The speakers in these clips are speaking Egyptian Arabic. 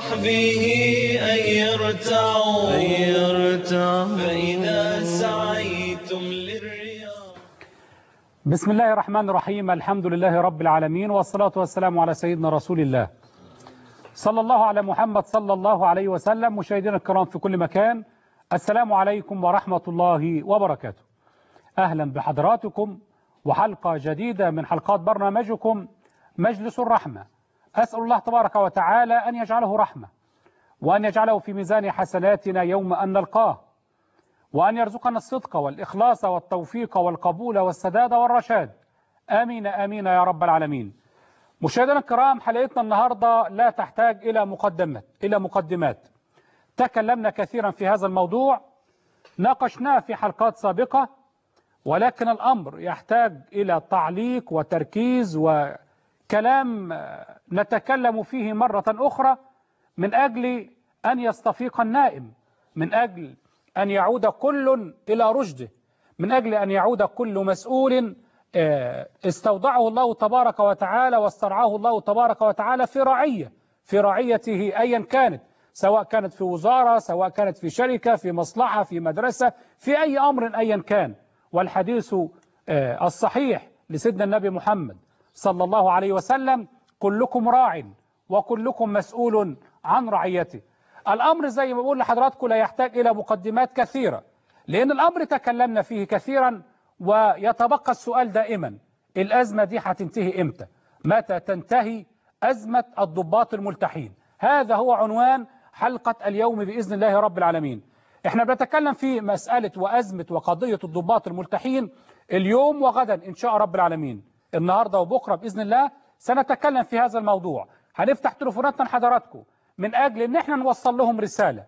وصحبه أن يرتعوا أن يرتعوا فإذا سعيتم للرياض بسم الله الرحمن الرحيم الحمد لله رب العالمين والصلاة والسلام على سيدنا رسول الله صلى الله على محمد صلى الله عليه وسلم مشاهدينا الكرام في كل مكان السلام عليكم ورحمة الله وبركاته أهلا بحضراتكم وحلقة جديدة من حلقات برنامجكم مجلس الرحمة أسأل الله تبارك وتعالى أن يجعله رحمة وأن يجعله في ميزان حسناتنا يوم أن نلقاه وأن يرزقنا الصدق والإخلاص والتوفيق والقبول والسداد والرشاد آمين آمين يا رب العالمين مشاهدينا الكرام حلقتنا النهاردة لا تحتاج إلى مقدمات إلى مقدمات تكلمنا كثيرا في هذا الموضوع ناقشناه في حلقات سابقة ولكن الأمر يحتاج إلى تعليق وتركيز وكلام نتكلم فيه مرة أخرى من أجل أن يستفيق النائم من أجل أن يعود كل إلى رشده من أجل أن يعود كل مسؤول استودعه الله تبارك وتعالى واسترعاه الله تبارك وتعالى في رعية في رعيته أيا كانت سواء كانت في وزارة سواء كانت في شركة في مصلحة في مدرسة في أي أمر أيا كان والحديث الصحيح لسيدنا النبي محمد صلى الله عليه وسلم كلكم راع وكلكم مسؤول عن رعيته الأمر زي ما بقول لحضراتكم لا يحتاج إلى مقدمات كثيرة لأن الأمر تكلمنا فيه كثيرا ويتبقى السؤال دائما الأزمة دي هتنتهي إمتى متى تنتهي أزمة الضباط الملتحين هذا هو عنوان حلقة اليوم بإذن الله رب العالمين احنا بنتكلم في مسألة وأزمة وقضية الضباط الملتحين اليوم وغدا إن شاء رب العالمين النهاردة وبكرة بإذن الله سنتكلم في هذا الموضوع هنفتح تليفوناتنا لحضراتكم من أجل أن احنا نوصل لهم رسالة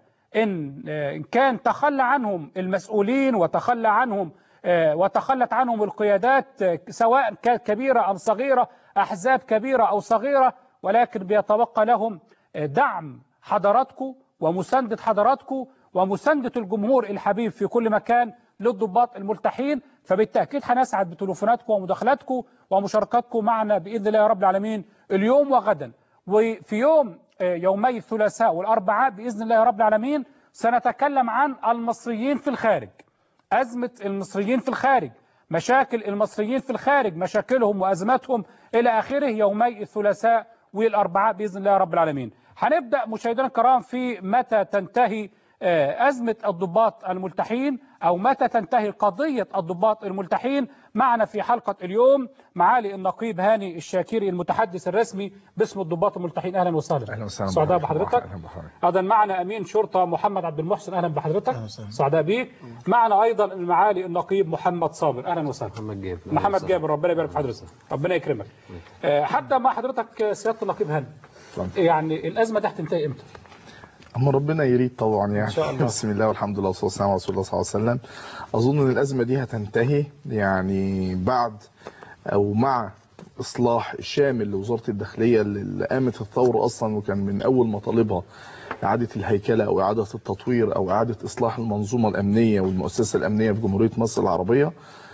إن كان تخلى عنهم المسؤولين وتخلى عنهم وتخلت عنهم القيادات سواء كانت كبيرة أم صغيرة أحزاب كبيرة أو صغيرة ولكن بيتبقى لهم دعم حضراتكم ومساندة حضراتكم ومساندة الجمهور الحبيب في كل مكان للضباط الملتحين فبالتأكيد هنسعد بتليفوناتكم ومداخلاتكم ومشاركاتكم معنا بإذن الله رب العالمين اليوم وغدا وفي يوم يومي الثلاثاء والأربعاء بإذن الله رب العالمين سنتكلم عن المصريين في الخارج أزمة المصريين في الخارج مشاكل المصريين في الخارج مشاكلهم وأزماتهم إلى آخره يومي الثلاثاء والأربعاء بإذن الله رب العالمين هنبدأ مشاهدينا الكرام في متى تنتهي أزمة الضباط الملتحين أو متى تنتهي قضية الضباط الملتحين معنا في حلقة اليوم معالي النقيب هاني الشاكري المتحدث الرسمي باسم الضباط الملتحين أهلا وسهلا أهلا وسهلا سعداء بحضرتك أهلا بحضرتك أيضا معنا أمين شرطة محمد عبد المحسن أهلا بحضرتك سعداء بيك معنا أيضا المعالي النقيب محمد صابر أهلا وسهلا محمد جابر محمد جابر ربنا يبارك في حضرتك ربنا يكرمك آه، حتى مع حضرتك سيادة النقيب هاني يعني الأزمة دي هتنتهي إمتى؟ أما ربنا يريد طبعا يعني شاء الله. بسم الله والحمد لله والصلاة والسلام على رسول الله صلى الله عليه وسلم أظن أن الأزمة دي هتنتهي يعني بعد أو مع إصلاح الشامل لوزارة الداخلية اللي قامت الثورة أصلا وكان من أول مطالبها إعادة الهيكلة أو إعادة التطوير أو إعادة إصلاح المنظومة الأمنية والمؤسسة الأمنية في جمهورية مصر العربية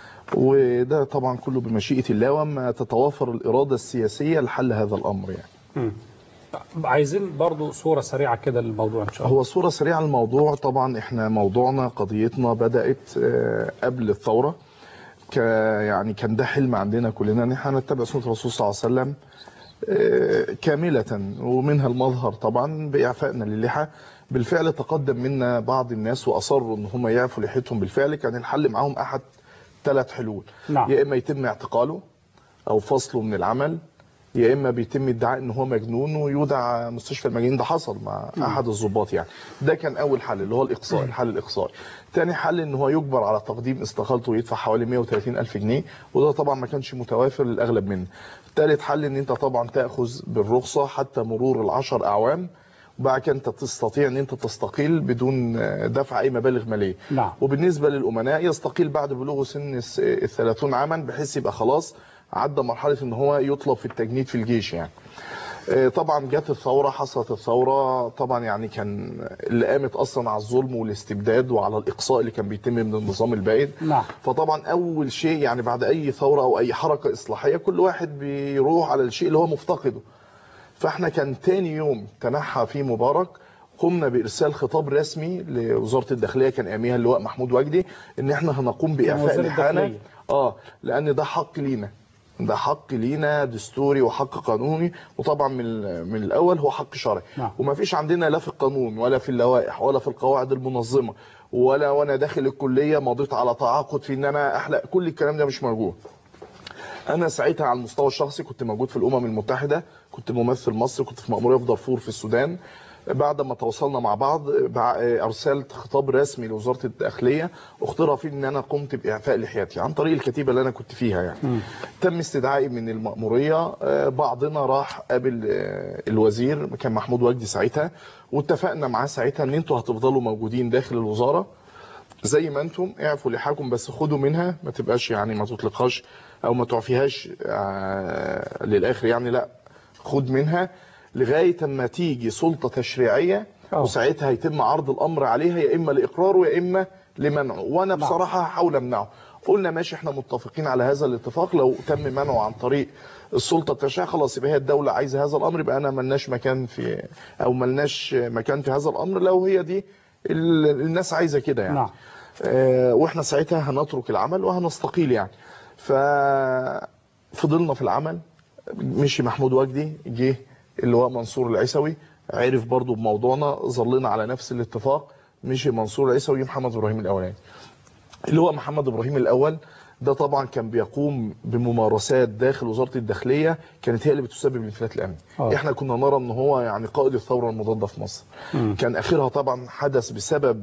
وده طبعا كله بمشيئة الله وما تتوافر الإرادة السياسية لحل هذا الأمر يعني مم. عايزين برضو صورة سريعة كده للموضوع إن شاء الله هو صورة سريعة للموضوع طبعا احنا موضوعنا قضيتنا بدأت آه، قبل الثورة ك يعني كان ده حلم عندنا كلنا ان احنا نتبع سنة الرسول صلى الله عليه وسلم آه، كاملة ومنها المظهر طبعا بإعفائنا للحى بالفعل تقدم منا بعض الناس وأصروا ان هم يعفوا لحيتهم بالفعل كان الحل معاهم أحد ثلاث حلول نعم. يا إما يتم اعتقاله أو فصله من العمل يا اما بيتم ادعاء ان هو مجنون ويودع مستشفى المجانين ده حصل مع احد الضباط يعني ده كان اول حل اللي هو الاقصاء الحل الاقصائي تاني حل ان هو يجبر على تقديم استقالته ويدفع حوالي 130 الف جنيه وده طبعا ما كانش متوافر للاغلب منا ثالث حل ان انت طبعا تاخذ بالرخصه حتى مرور العشر اعوام وبعد كده انت تستطيع ان انت تستقيل بدون دفع اي مبالغ ماليه نعم. وبالنسبه للامناء يستقيل بعد بلوغ سن الس- الثلاثون عاما بحيث يبقى خلاص عدى مرحله ان هو يطلب في التجنيد في الجيش يعني آه، طبعا جت الثوره حصلت الثوره طبعا يعني كان اللي قامت اصلا على الظلم والاستبداد وعلى الاقصاء اللي كان بيتم من النظام البائد نعم فطبعا اول شيء يعني بعد اي ثوره او اي حركه اصلاحيه كل واحد بيروح على الشيء اللي هو مفتقده فاحنا كان تاني يوم تنحى فيه مبارك قمنا بارسال خطاب رسمي لوزاره الداخليه كان اياميها اللواء محمود وجدي ان احنا هنقوم باعفاء وزير الحاله الداخلية. اه لان ده حق لينا ده حق لينا دستوري وحق قانوني وطبعا من ال- من الاول هو حق شرعي نعم. وما فيش عندنا لا في القانون ولا في اللوائح ولا في القواعد المنظمه ولا وانا داخل الكليه مضيت على تعاقد في ان انا احلق كل الكلام ده مش موجود انا ساعتها على المستوى الشخصي كنت موجود في الامم المتحده كنت ممثل مصر كنت في مأمورية في دارفور في السودان بعد ما تواصلنا مع بعض بع- ارسلت خطاب رسمي لوزاره الداخليه اخترع فيه ان انا قمت باعفاء لحيتي عن طريق الكتيبه اللي انا كنت فيها يعني تم استدعائي من المأمورية آه، بعضنا راح قابل آه، الوزير كان محمود وجدي ساعتها واتفقنا معاه ساعتها ان انتوا هتفضلوا موجودين داخل الوزاره زي ما انتم اعفوا لحاكم بس خدوا منها ما تبقاش يعني ما تطلقهاش او ما تعفيهاش آه، للاخر يعني لا خد منها لغايه اما تيجي سلطه تشريعيه أوه. وساعتها هيتم عرض الامر عليها يا اما لاقراره يا اما لمنعه وانا نعم. بصراحه هحاول امنعه قلنا ماشي احنا متفقين على هذا الاتفاق لو تم منعه عن طريق السلطه التشريعيه خلاص يبقى هي الدوله عايزه هذا الامر يبقى انا ملناش مكان في او ملناش مكان في هذا الامر لو هي دي ال- الناس عايزه كده يعني نعم آه، واحنا ساعتها هنترك العمل وهنستقيل يعني ففضلنا في العمل مشي محمود وجدي جه اللواء منصور العيسوي عرف برضو بموضوعنا ظلينا على نفس الاتفاق مشي منصور العيسوي جه محمد ابراهيم الاولاني اللواء محمد ابراهيم الاول ده طبعا كان بيقوم بممارسات داخل وزاره الداخليه كانت هي اللي بتسبب الانفلات الامني آه. احنا كنا نرى ان هو يعني قائد الثوره المضاده في مصر مم. كان اخرها طبعا حدث بسبب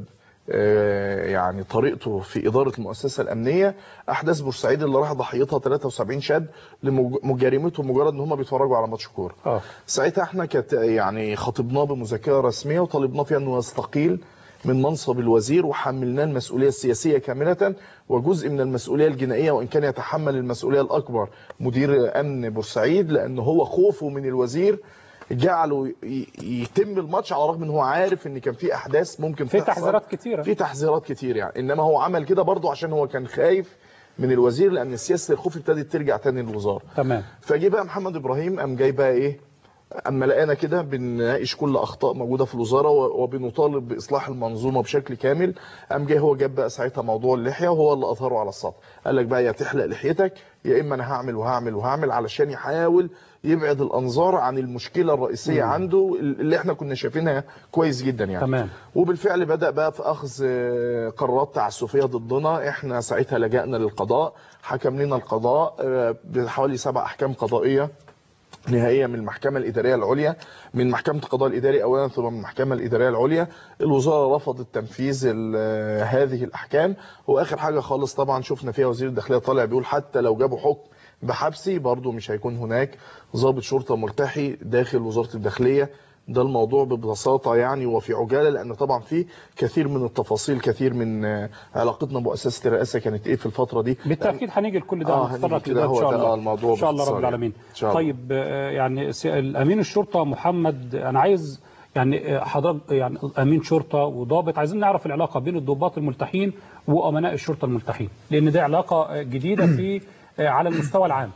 آه، يعني طريقته في اداره المؤسسه الامنيه احداث بورسعيد اللي راح ضحيتها 73 شاب لمجارمتهم مجرد ان هم بيتفرجوا على ماتش كوره اه ساعتها احنا كانت يعني خطبناه بمذكره رسميه وطالبناه فيها انه يستقيل من منصب الوزير وحملناه المسؤوليه السياسيه كامله وجزء من المسؤوليه الجنائيه وان كان يتحمل المسؤوليه الاكبر مدير امن بورسعيد لان هو خوفه من الوزير جعله ي- يتم الماتش على الرغم ان هو عارف ان كان في احداث ممكن في تحصل. تحذيرات كتيره في تحذيرات كتير يعني انما هو عمل كده برضه عشان هو كان خايف من الوزير لان سياسه الخوف ابتدت ترجع تاني للوزاره تمام فجه بقى محمد ابراهيم قام جاي بقى ايه اما لقينا كده بنناقش كل اخطاء موجوده في الوزاره و- وبنطالب باصلاح المنظومه بشكل كامل قام جاي هو جاب بقى ساعتها موضوع اللحيه وهو اللي اظهره على السطح قال لك بقى يا تحلق لحيتك يا اما انا هعمل وهعمل وهعمل علشان يحاول يبعد الانظار عن المشكله الرئيسيه مم. عنده اللي احنا كنا شايفينها كويس جدا يعني تمام وبالفعل بدأ بقى في أخذ آه، قرارات تعسفية ضدنا احنا ساعتها لجأنا للقضاء حكم لنا القضاء آه، بحوالي سبع أحكام قضائية نهائية من المحكمة الإدارية العليا من محكمة القضاء الإداري أولا ثم من المحكمة الإدارية العليا الوزارة رفضت تنفيذ ال- آه، هذه الأحكام وآخر حاجة خالص طبعا شفنا فيها وزير الداخلية طالع بيقول حتى لو جابوا حكم بحبسي برضه مش هيكون هناك ضابط شرطة ملتحي داخل وزارة الداخلية ده الموضوع ببساطة يعني وفي عجالة لأن طبعا في كثير من التفاصيل كثير من آه، علاقتنا بمؤسسة الرئاسة كانت إيه في الفترة دي بالتاكيد هنيجي لكل ده آه، هنتطرق هنيجي كده لده ان هو شاء ده، الله آه، الموضوع ان شاء الله رب باختصار يعني. العالمين إن شاء الله. طيب آه، يعني سي- الامين الشرطه محمد انا عايز يعني آه، حضرتك يعني امين شرطه وضابط عايزين نعرف العلاقه بين الضباط الملتحين وامناء الشرطه الملتحين لان دي علاقه آه، جديده في آه، على المستوى العام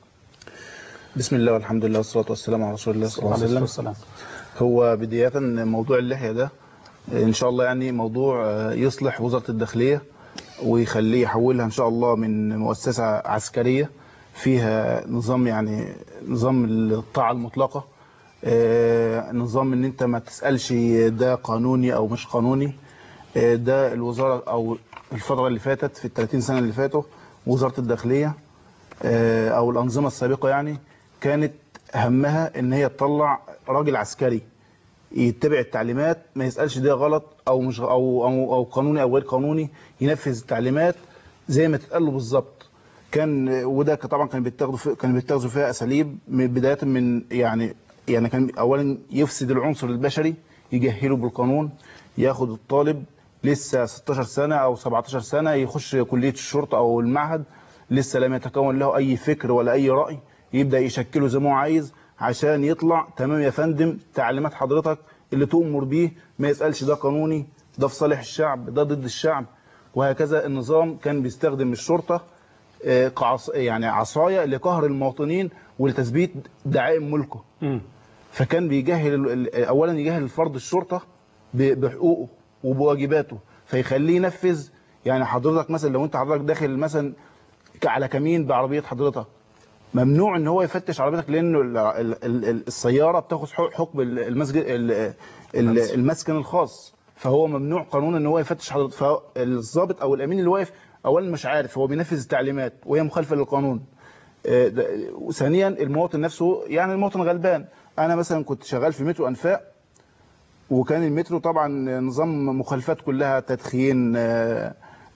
بسم الله والحمد لله والصلاة والسلام على رسول الله صلى الله عليه عليه وسلم الصلاه والسلام هو بداية موضوع اللحية ده إن شاء الله يعني موضوع آه، يصلح وزارة الداخلية ويخليه يحولها إن شاء الله من مؤسسة عسكرية فيها نظام يعني نظام الطاعة المطلقة آه، نظام إن أنت ما تسألش ده قانوني أو مش قانوني آه، ده الوزارة أو الفترة اللي فاتت في ال 30 سنة اللي فاتوا وزارة الداخلية آه، او الانظمه السابقه يعني كانت همها ان هي تطلع راجل عسكري يتبع التعليمات ما يسالش ده غلط او مش او او, أو قانوني او غير قانوني ينفذ التعليمات زي ما تتقال له بالظبط كان وده طبعا كان بيتاخدوا في كان بيتاخدوا فيها اساليب من بدايه من يعني يعني كان اولا يفسد العنصر البشري يجهله بالقانون ياخد الطالب لسه 16 سنه او 17 سنه يخش كليه الشرطه او المعهد لسه لم يتكون له اي فكر ولا اي راي يبدا يشكله زي ما هو عايز عشان يطلع تمام يا فندم تعليمات حضرتك اللي تؤمر بيه ما يسالش ده قانوني ده في صالح الشعب ده ضد الشعب وهكذا النظام كان بيستخدم الشرطه آه، كعص يعني عصايه لقهر المواطنين ولتثبيت دعائم ملكه مم. فكان بيجهل ال- ال- اولا يجهل الفرد الشرطه ب- بحقوقه وبواجباته فيخليه ينفذ يعني حضرتك مثلا لو انت حضرتك داخل مثلا ك- على كمين بعربيه حضرتك ممنوع ان هو يفتش عربيتك لانه ال- ال- ال- السياره بتاخذ حق- حكم ال- المسجد ال- ال- المسكن الخاص فهو ممنوع قانونا ان هو يفتش حضرتك فالضابط او الامين اللي واقف اولا مش عارف هو بينفذ التعليمات وهي مخالفه للقانون آه، ده- وثانيا المواطن نفسه يعني المواطن غلبان انا مثلا كنت شغال في مترو انفاق وكان المترو طبعا نظام مخالفات كلها تدخين آه،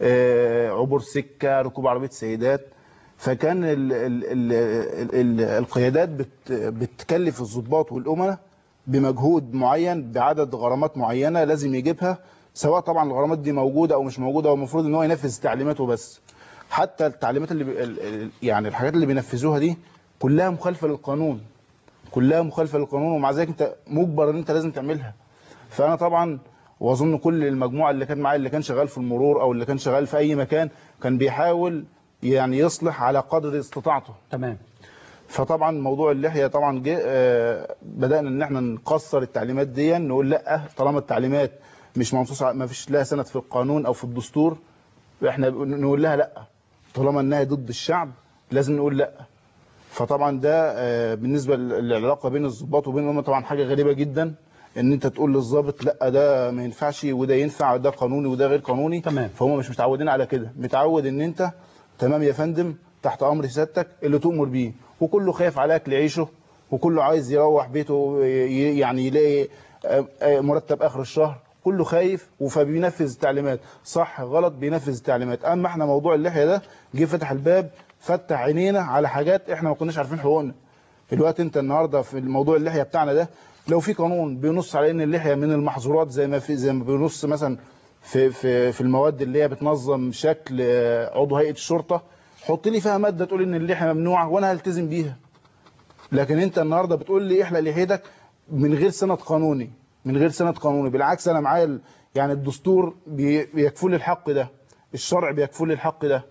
آه، عبور سكه ركوب عربيه سيدات فكان ال ال ال ال ال القيادات بت بتكلف الضباط والامناء بمجهود معين بعدد غرامات معينه لازم يجيبها سواء طبعا الغرامات دي موجوده او مش موجوده هو المفروض ان هو ينفذ تعليماته بس حتى التعليمات اللي بي ال- ال- يعني الحاجات اللي بينفذوها دي كلها مخالفه للقانون كلها مخالفه للقانون ومع ذلك انت مجبر ان انت لازم تعملها فانا طبعا واظن كل المجموعه اللي كان معايا اللي كان شغال في المرور او اللي كان شغال في اي مكان كان بيحاول يعني يصلح على قدر استطاعته تمام فطبعا موضوع اللحيه طبعا جه آه، بدانا ان احنا نقصر التعليمات دي نقول لا طالما التعليمات مش منصوص ع- ما فيش لها سند في القانون او في الدستور احنا نقول لها لا طالما انها ضد الشعب لازم نقول لا فطبعا ده آه، بالنسبه للعلاقه بين الضباط وبين الامه طبعا حاجه غريبه جدا ان انت تقول للضابط لا ده ما ينفعش وده ينفع ده قانوني وده غير قانوني تمام. فهم مش متعودين على كده متعود ان انت تمام يا فندم تحت امر سيادتك اللي تؤمر بيه وكله خايف على اكل عيشه وكله عايز يروح بيته ي- يعني يلاقي آه، آه، مرتب اخر الشهر كله خايف فبينفذ التعليمات صح غلط بينفذ التعليمات اما احنا موضوع اللحيه ده جه فتح الباب فتح عينينا على حاجات احنا ما كناش عارفين حقوقنا الوقت انت النهارده في الموضوع اللحيه بتاعنا ده لو في قانون بينص على ان اللحيه من المحظورات زي ما في زي ما بينص مثلا في في في المواد اللي هي بتنظم شكل آه، عضو هيئه الشرطه حط لي فيها ماده تقول ان اللحيه ممنوعه وانا هلتزم بيها لكن انت النهارده بتقول لي احلق لحيتك من غير سند قانوني من غير سند قانوني بالعكس انا معايا ال- يعني الدستور بي- بيكفل لي الحق ده الشرع بيكفل لي الحق ده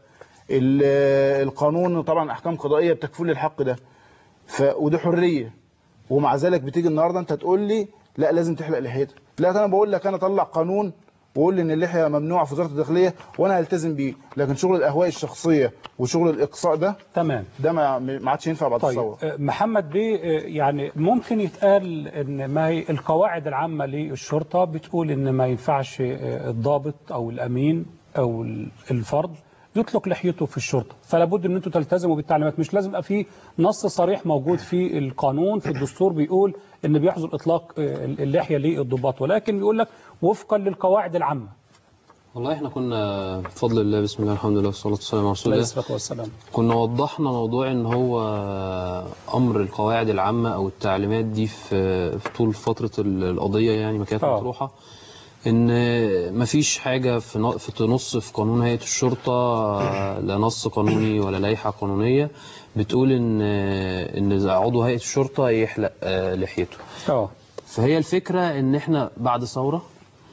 ال- القانون طبعا احكام قضائيه بتكفل لي الحق ده ف ودي حريه ومع ذلك بتيجي النهارده انت تقول لي لا لازم تحلق لحيتك لا انا بقول لك انا اطلع قانون واقول لي ان اللحيه ممنوعه في وزاره الداخليه وانا هلتزم بيه لكن شغل الاهواء الشخصيه وشغل الاقصاء ده تمام ده ما ما عادش ينفع بعد طيب الثوره آه، محمد بيه آه، يعني ممكن يتقال ان ما هي القواعد العامه للشرطه بتقول ان ما ينفعش آه، الضابط او الامين او ال- الفرد يطلق لحيته في الشرطه فلا بد ان انتم تلتزموا بالتعليمات مش لازم يبقى في نص صريح موجود في القانون في الدستور بيقول ان بيحظر اطلاق آه، اللحيه للضباط ولكن بيقول لك وفقا للقواعد العامه والله احنا كنا بفضل الله بسم الله الحمد لله والصلاة والسلام على رسول عليه الله الصلاه والسلام كنا وضحنا موضوع ان هو امر القواعد العامة او التعليمات دي في في طول فترة ال- القضية يعني ما كانت آه. مطروحة ان مفيش حاجة في ن- في تنص في قانون هيئة الشرطة لا نص قانوني ولا لائحة قانونية بتقول ان ان عضو هيئة الشرطة يحلق آه، لحيته اه فهي الفكرة ان احنا بعد ثورة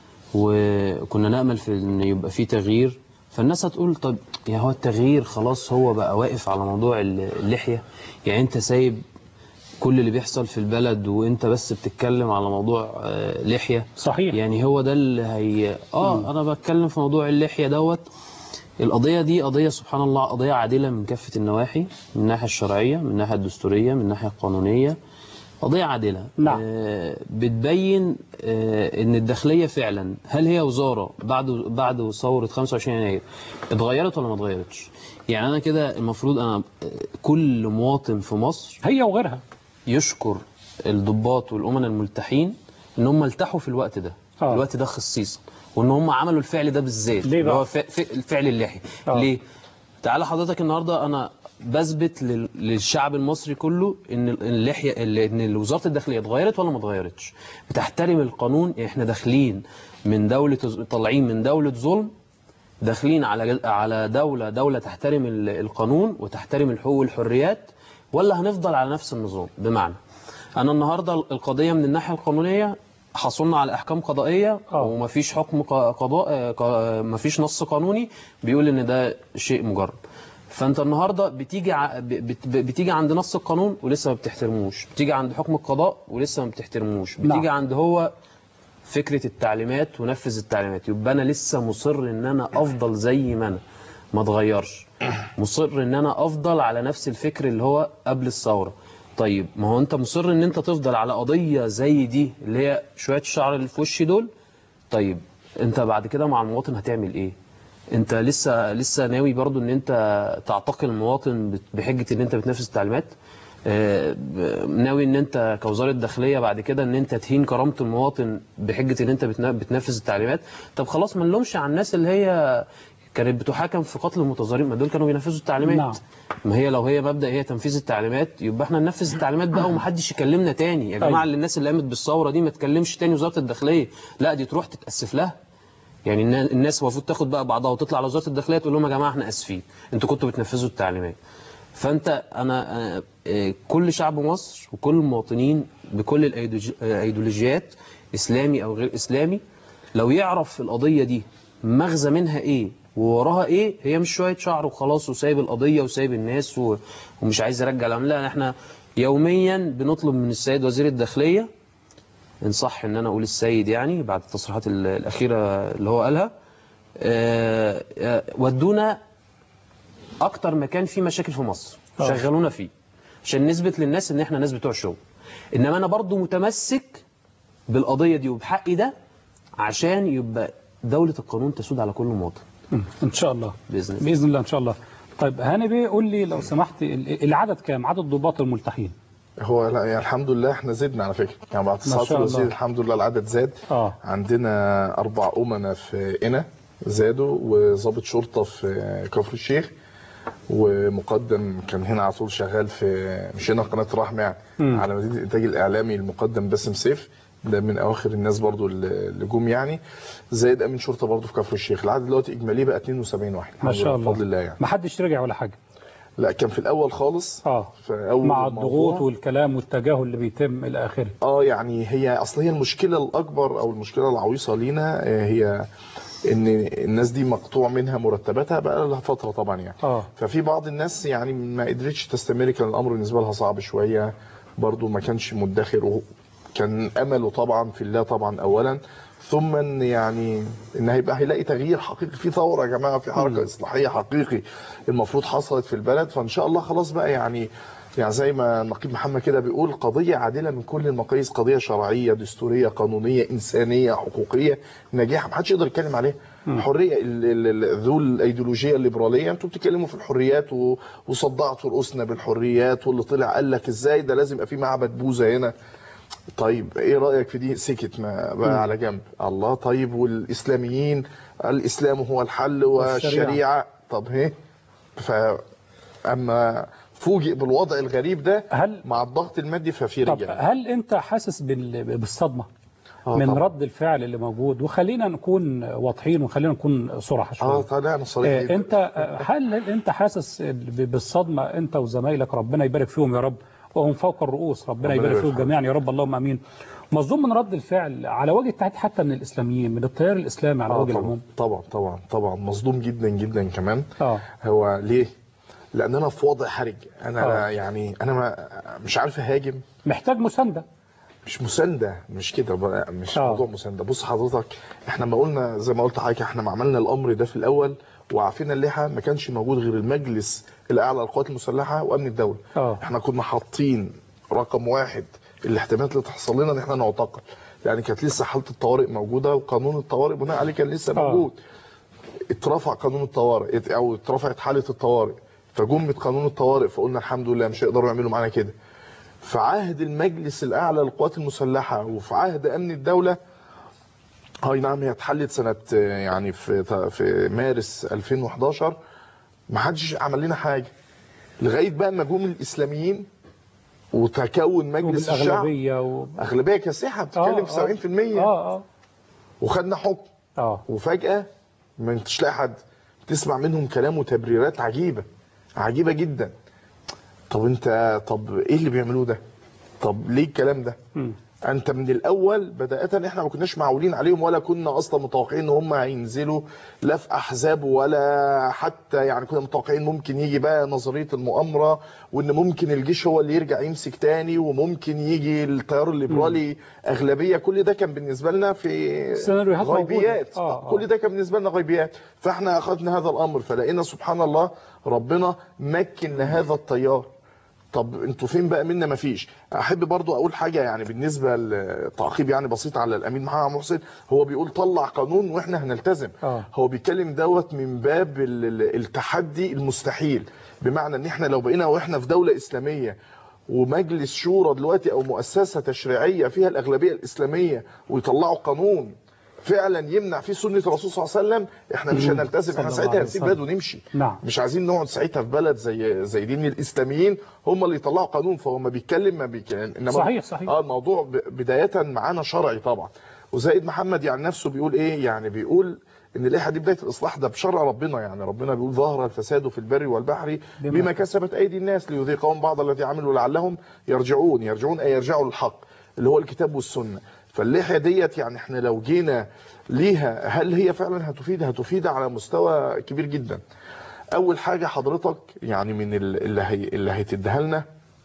وكنا نأمل في ان يبقى في تغيير فالناس هتقول طب يا هو التغيير خلاص هو بقى واقف على موضوع اللحية يعني انت سايب كل اللي بيحصل في البلد وانت بس بتتكلم على موضوع آه، لحية صحيح يعني هو ده اللي هي اه انا بتكلم في موضوع اللحية دوت القضية دي قضية سبحان الله قضية عادلة من كافة النواحي من الناحية الشرعية من الناحية الدستورية من الناحية القانونية قضية عادلة نعم. آه بتبين آه ان الداخلية فعلا هل هي وزارة بعد بعد ثورة 25 يناير اتغيرت ولا ما اتغيرتش يعني انا كده المفروض انا آه، كل مواطن في مصر هي وغيرها يشكر الضباط والأمناء الملتحين ان هم التحوا في الوقت ده آه. الوقت ده خصيصا وان هم عملوا الفعل ده بالذات ليه اللي بقى؟ هو ف- ف- الفعل اللحي آه. ليه تعالى حضرتك النهارده انا بثبت لل- للشعب المصري كله ان ال- اللحيه ال- ان وزاره الداخليه اتغيرت ولا ما اتغيرتش بتحترم القانون احنا داخلين من دوله طالعين من دوله ظلم داخلين على على دولة دولة تحترم ال- القانون وتحترم الحقوق والحريات ولا هنفضل على نفس النظام بمعنى أنا النهاردة القضية من الناحية القانونية حصلنا على أحكام قضائية آه. ومفيش حكم ق- قضاء ق- مفيش نص قانوني بيقول إن ده شيء مجرد فانت النهارده بتيجي ع... ب- بت... ب- بتيجي عند نص القانون ولسه ما بتحترموش بتيجي عند حكم القضاء ولسه ما بتحترموش نعم. بتيجي عند هو فكره التعليمات ونفذ التعليمات يبقى انا لسه مصر ان انا افضل زي ما انا ما اتغيرش مصر ان انا افضل على نفس الفكر اللي هو قبل الثوره طيب ما هو انت مصر ان انت تفضل على قضيه زي دي اللي هي شويه الشعر اللي في وشي دول طيب انت بعد كده مع المواطن هتعمل ايه انت لسه لسه ناوي برضو ان انت تعتقل المواطن بت- بحجه ان انت بتنفذ التعليمات آه، ب- ناوي ان انت كوزاره داخليه بعد كده ان انت تهين كرامه المواطن بحجه ان انت بتنا- بتنفذ التعليمات طب خلاص ما نلومش على الناس اللي هي كانت بتحاكم في قتل المتظاهرين ما دول كانوا بينفذوا التعليمات نعم. ما هي لو هي مبدا هي تنفيذ التعليمات يبقى احنا ننفذ التعليمات بقى ومحدش يكلمنا تاني يا جماعه أيوة. اللي الناس اللي قامت بالثوره دي ما تكلمش تاني وزاره الداخليه لا دي تروح تتاسف لها يعني النا- الناس المفروض تاخد بقى بعضها وتطلع على وزاره الداخليه تقول لهم يا جماعه احنا اسفين انتوا كنتوا بتنفذوا التعليمات فانت انا آه، آه، كل شعب مصر وكل المواطنين بكل الأيديولوجي- آه، الايديولوجيات اسلامي او غير اسلامي لو يعرف القضيه دي مغزى منها ايه ووراها ايه هي مش شويه شعر وخلاص وسايب القضيه وسايب الناس و- ومش عايز يرجع العمل لا احنا يوميا بنطلب من السيد وزير الداخليه ان صح ان انا اقول السيد يعني بعد التصريحات ال- الاخيره اللي هو قالها آه، آه، ودونا اكتر مكان فيه مشاكل في مصر آه. شغلونا فيه عشان نثبت للناس ان احنا ناس بتوع شغل انما انا برضو متمسك بالقضيه دي وبحقي ده عشان يبقى دوله القانون تسود على كل مواطن مم. ان شاء الله باذن الله باذن الله ان شاء الله طيب هاني بيه قول لي لو سمحت ال- العدد كام عدد ضباط الملتحين هو لا يعني الحمد لله احنا زدنا على فكره يعني بعد ما تصعيد شاء الوزير الله. الحمد لله العدد زاد اه عندنا اربع امنا في قنا زادوا وضابط شرطه في كفر الشيخ ومقدم كان هنا على طول شغال في مش هنا قناه رحمه يعني مم. على مدينه الانتاج الاعلامي المقدم باسم سيف ده من اواخر الناس برضو اللي جم يعني زائد امين شرطه برضو في كفر الشيخ العدد دلوقتي اجمالي بقى 72 واحد ما الحمد شاء لله الله بفضل الله يعني ما حدش رجع ولا حاجه لا كان في الاول خالص اه في اول مع الموضوع. الضغوط والكلام والتجاهل اللي بيتم الى اخره اه يعني هي اصل هي المشكله الاكبر او المشكله العويصه لينا آه، هي ان الناس دي مقطوع منها مرتباتها بقى لها فتره طبعا يعني اه ففي بعض الناس يعني ما قدرتش تستمر كان الامر بالنسبه لها صعب شويه برضو ما كانش مدخر كان امله طبعا في الله طبعا اولا ثم ان يعني ان هيبقى هيلاقي تغيير حقيقي في ثوره يا جماعه في حركه اصلاحيه حقيقي المفروض حصلت في البلد فان شاء الله خلاص بقى يعني يعني زي ما النقيب محمد كده بيقول قضيه عادله من كل المقاييس قضيه شرعيه دستوريه قانونيه انسانيه حقوقيه ناجحه محدش يقدر يتكلم عليها حريه ال- ال- ال- ذو الايديولوجيه الليبراليه انتوا بتتكلموا في الحريات و- وصدعتوا رؤوسنا بالحريات واللي طلع قال لك ازاي ده لازم يبقى في معبد بوذا هنا طيب ايه رايك في دي سكت ما بقى على جنب الله طيب والاسلاميين الاسلام هو الحل والشريعة. والشريعه طب هي ف اما فوجئ بالوضع الغريب ده هل مع الضغط المادي ففي طب رجع هل انت حاسس بال- بالصدمه آه من طبعا. رد الفعل اللي موجود وخلينا نكون واضحين وخلينا نكون صراحه شويه اه طلعنا صريح آه، جدا. انت آه، هل انت حاسس ب- بالصدمه انت وزمايلك ربنا يبارك فيهم يا رب وهم فوق الرؤوس ربنا ربنا يبارك يبارك فيهم فيهم. جميعا يا رب اللهم امين مصدوم من رد الفعل على وجه التحديد حتى من الاسلاميين من التيار الاسلامي على آه وجه طبعا العموم طبعا طبعا طبعا مصدوم جدا جدا كمان اه هو ليه؟ لان انا في وضع حرج انا آه. يعني انا ما مش عارف اهاجم محتاج مسانده مش مسانده مش كده بقى مش آه. موضوع مسانده بص حضرتك احنا ما قلنا زي ما قلت لحضرتك احنا ما عملنا الامر ده في الاول وعافينا اللحى ما كانش موجود غير المجلس الاعلى للقوات المسلحه وامن الدوله اه احنا كنا حاطين رقم واحد الاحتمالات اللي تحصل لنا ان احنا نعتقل يعني كانت لسه حاله الطوارئ موجوده وقانون الطوارئ بناء عليه كان لسه آه. موجود اترفع قانون الطوارئ ات- او اترفعت حاله الطوارئ فجمت قانون الطوارئ فقلنا الحمد لله مش هيقدروا يعملوا معانا كده في عهد المجلس الاعلى للقوات المسلحه وفي عهد امن الدوله هاي نعم هي اتحلت سنه آه، يعني في في مارس 2011 ما حدش عمل لنا حاجه لغايه بقى ما جم الاسلاميين وتكون مجلس الشعب وبالاغلبيه و... اغلبيه كاسحه بتتكلم في 70% اه اه وخدنا حكم اه وفجاه ما انتش لاقي حد تسمع منهم كلام وتبريرات عجيبه عجيبه جدا طب انت طب ايه اللي بيعملوه ده طب ليه الكلام ده مم. انت من الاول بدايه احنا ما كناش معولين عليهم ولا كنا اصلا متوقعين ان هم هينزلوا لا في احزاب ولا حتى يعني كنا متوقعين ممكن يجي بقى نظريه المؤامره وان ممكن الجيش هو اللي يرجع يمسك تاني وممكن يجي التيار الليبرالي اغلبيه كل ده كان بالنسبه لنا في سيناريوهات موجودة. غيبيات آه، آه. كل ده كان بالنسبه لنا غيبيات فاحنا اخذنا هذا الامر فلقينا سبحان الله ربنا مكن هذا التيار طب انتوا فين بقى منا مفيش احب برضو اقول حاجه يعني بالنسبه لتعقيب يعني بسيط على الامين محمد محسن هو بيقول طلع قانون واحنا هنلتزم آه. هو بيتكلم دوت من باب ال- ال- التحدي المستحيل بمعنى ان احنا لو بقينا واحنا في دوله اسلاميه ومجلس شورى دلوقتي او مؤسسه تشريعيه فيها الاغلبيه الاسلاميه ويطلعوا قانون فعلا يمنع فيه سنه الرسول صلى الله عليه وسلم احنا مش مم. هنلتزم صلى احنا الله ساعتها عليه هنسيب وسلم. بلد ونمشي نعم. مش عايزين نقعد ساعتها في بلد زي زي دين الاسلاميين هم اللي يطلعوا قانون فهو ما بيتكلم ما بيتكلم انما صحيح، صحيح. اه الموضوع ب- بدايه معانا شرعي طبعا وزائد محمد يعني نفسه بيقول ايه يعني بيقول ان اللائحه دي بدايه الاصلاح ده بشرع ربنا يعني ربنا بيقول ظهر الفساد في البر والبحر بما بما كسبت ايدي الناس ليذيقهم بعض الذي عملوا لعلهم يرجعون يرجعون اي يرجعوا للحق اللي هو الكتاب والسنه فاللحيه ديت يعني احنا لو جينا ليها هل هي فعلا هتفيد هتفيد على مستوى كبير جدا اول حاجه حضرتك يعني من ال- اللي هي اللي هتديها لنا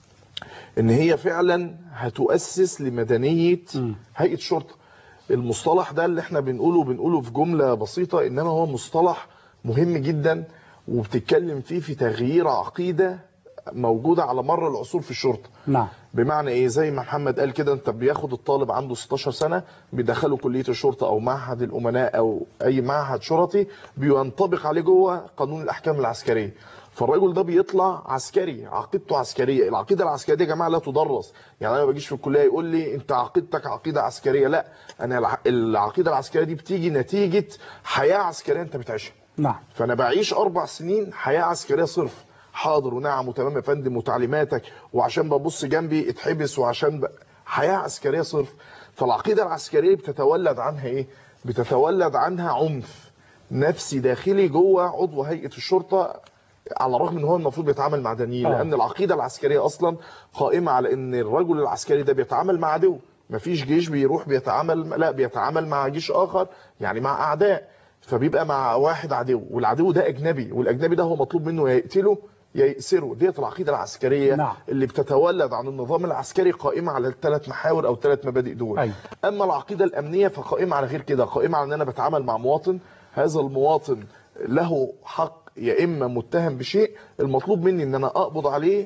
ان هي فعلا هتؤسس لمدنيه مم. هيئه شرطه المصطلح ده اللي احنا بنقوله بنقوله في جمله بسيطه انما هو مصطلح مهم جدا وبتتكلم فيه في تغيير عقيده موجوده على مر العصور في الشرطه نعم بمعنى ايه زي ما محمد قال كده انت بياخد الطالب عنده 16 سنه بيدخله كليه الشرطه او معهد الامناء او اي معهد شرطي بينطبق عليه جوه قانون الاحكام العسكريه فالراجل ده بيطلع عسكري عقيدته عسكريه العقيده العسكريه دي يا جماعه لا تدرس يعني انا ما بجيش في الكليه يقول لي انت عقيدتك عقيده عسكريه لا انا الع- العقيده العسكريه دي بتيجي نتيجه حياه عسكريه انت بتعيشها نعم فانا بعيش اربع سنين حياه عسكريه صرف حاضر ونعم وتمام يا فندم وتعليماتك وعشان ببص جنبي اتحبس وعشان ب... حياه عسكريه صرف فالعقيده العسكريه بتتولد عنها ايه؟ بتتولد عنها عنف نفسي داخلي جوه عضو هيئه الشرطه على الرغم ان هو المفروض بيتعامل مع دنيين آه. لان العقيده العسكريه اصلا قائمه على ان الرجل العسكري ده بيتعامل مع عدو مفيش جيش بيروح بيتعامل لا بيتعامل مع جيش اخر يعني مع اعداء فبيبقى مع واحد عدو والعدو ده اجنبي والاجنبي ده هو مطلوب منه يا يقتله يا يأسره ديت العقيده العسكريه نعم. اللي بتتولد عن النظام العسكري قائمه على الثلاث محاور او الثلاث مبادئ دول أيوة. اما العقيده الامنيه فقائمه على غير كده قائمه على ان انا بتعامل مع مواطن هذا المواطن له حق يا اما متهم بشيء المطلوب مني ان انا اقبض عليه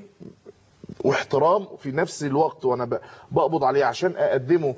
واحترام في نفس الوقت وانا ب- بقبض عليه عشان اقدمه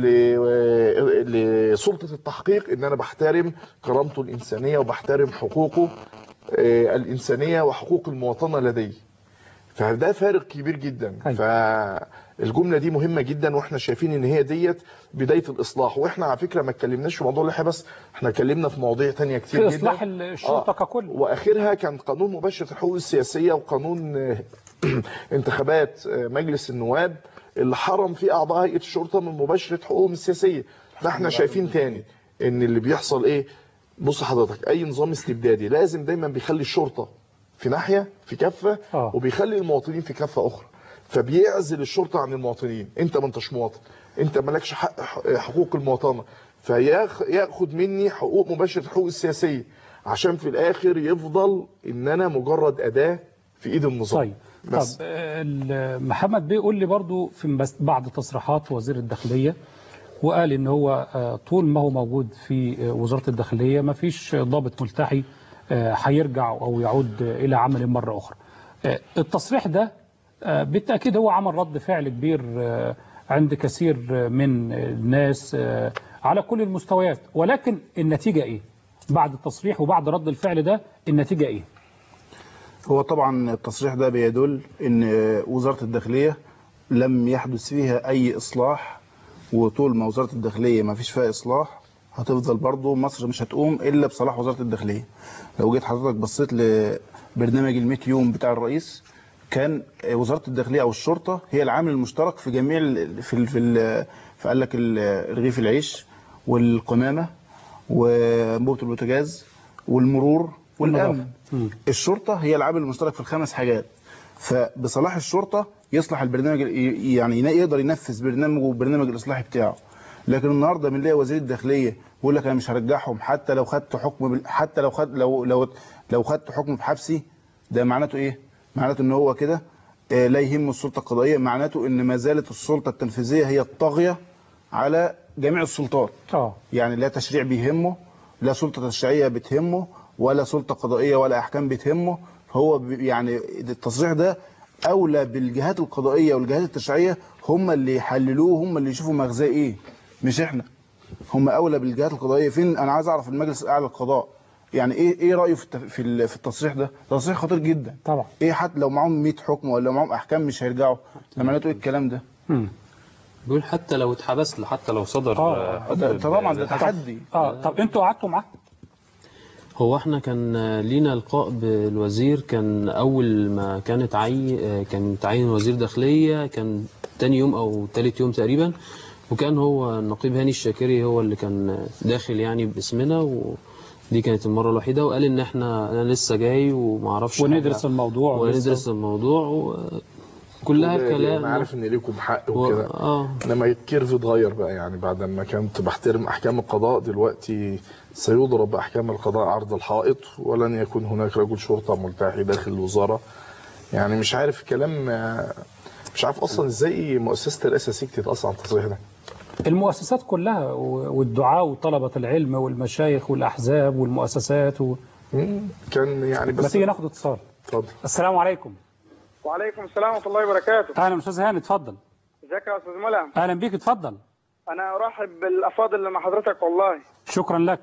ل- لسلطه التحقيق ان انا بحترم كرامته الانسانيه وبحترم حقوقه آه، الانسانيه وحقوق المواطنه لديه فده فارق كبير جدا أيوة. فالجمله دي مهمه جدا واحنا شايفين ان هي ديت بدايه الاصلاح واحنا على فكره ما اتكلمناش في موضوع اللحيه بس احنا اتكلمنا في مواضيع تانية كتير في جدا إصلاح الشرطة آه. ككل واخرها كان قانون مباشره الحقوق السياسيه وقانون آه، انتخابات آه، مجلس النواب اللي حرم فيه اعضاء هيئه الشرطه من مباشره حقوقهم السياسيه فاحنا شايفين تاني ان اللي بيحصل ايه بص حضرتك اي نظام استبدادي لازم دايما بيخلي الشرطه في ناحيه في كفه آه. وبيخلي المواطنين في كفه اخرى فبيعزل الشرطه عن المواطنين انت ما انتش مواطن انت مالكش حق حقوق المواطنه فياخد مني حقوق مباشره الحقوق السياسيه عشان في الاخر يفضل ان انا مجرد اداه في ايد النظام طيب بس طب آه، ال- محمد بيه قول لي برضو في مس- بعض تصريحات وزير الداخلية وقال ان هو آه، طول ما هو موجود في آه، وزارة الداخلية ما فيش ضابط ملتحي آه، هيرجع او يعود آه، الى عمل مرة اخرى آه، التصريح ده آه، بالتأكيد هو عمل رد فعل كبير آه، عند كثير آه، من الناس آه، على كل المستويات ولكن النتيجة ايه بعد التصريح وبعد رد الفعل ده النتيجة ايه هو طبعا التصريح ده بيدل ان وزاره الداخليه لم يحدث فيها اي اصلاح وطول ما وزاره الداخليه ما فيش فيها اصلاح هتفضل برضه مصر مش هتقوم الا بصلاح وزاره الداخليه لو جيت حضرتك بصيت لبرنامج ال 100 يوم بتاع الرئيس كان وزاره الداخليه او الشرطه هي العامل المشترك في جميع ال- في ال في, ال في قال لك ال- رغيف العيش والقمامه وانبوبه البوتاجاز والمرور والامن مم. الشرطه هي العامل المشترك في الخمس حاجات فبصلاح الشرطه يصلح البرنامج ي- يعني يقدر ينفذ برنامجه وبرنامج الاصلاحي بتاعه لكن النهارده بنلاقي وزير الداخليه بيقول لك انا مش هرجعهم حتى لو خدت حكم بال- حتى لو خد لو لو لو خدت حكم بحبسي ده معناته ايه؟ معناته ان هو كده آه، لا يهم السلطه القضائيه معناته ان ما زالت السلطه التنفيذيه هي الطاغيه على جميع السلطات اه يعني لا تشريع بيهمه لا سلطة تشريعية بتهمه ولا سلطة قضائية ولا أحكام بتهمه فهو ب- يعني التصريح ده أولى بالجهات القضائية والجهات التشريعية هم اللي يحللوه هم اللي يشوفوا مغزاه إيه مش إحنا هم أولى بالجهات القضائية فين أنا عايز أعرف المجلس الأعلى للقضاء يعني إيه إيه رأيه في التف- في ال- في التصريح ده تصريح خطير جدا طبعا إيه حتى لو معاهم 100 حكم ولا معاهم أحكام مش هيرجعوا ده معناته إيه الكلام ده مم. بيقول حتى لو اتحبست حتى لو صدر آه. آه، حكم ده طبعا ده ب- تحدي اه طب انتوا قعدتوا معاه هو احنا كان لينا لقاء بالوزير كان اول ما كانت عي كان تعين وزير داخليه كان تاني يوم او تالت يوم تقريبا وكان هو النقيب هاني الشاكري هو اللي كان داخل يعني باسمنا ودي كانت المره الوحيده وقال ان احنا انا لسه جاي وما اعرفش وندرس حاجة. الموضوع وندرس الموضوع وكلها كلام انا عارف ان ليكم حق و- وكده اه انما الكيرف اتغير بقى يعني بعد ما كنت بحترم احكام القضاء دلوقتي سيضرب باحكام القضاء عرض الحائط ولن يكون هناك رجل شرطه ملتحي داخل الوزاره يعني مش عارف الكلام آه، مش عارف اصلا ازاي مؤسسه الرئاسه سكتت اصلا عن التصريح ده المؤسسات كلها و- والدعاء وطلبة العلم والمشايخ والأحزاب والمؤسسات و... مم، كان يعني ما بس تيجي ناخد اتصال اتفضل السلام عليكم وعليكم السلام ورحمه الله وبركاته اهلا استاذ هاني اتفضل ازيك يا استاذ ملهم اهلا بيك اتفضل انا ارحب بالافاضل اللي مع حضرتك والله شكرا لك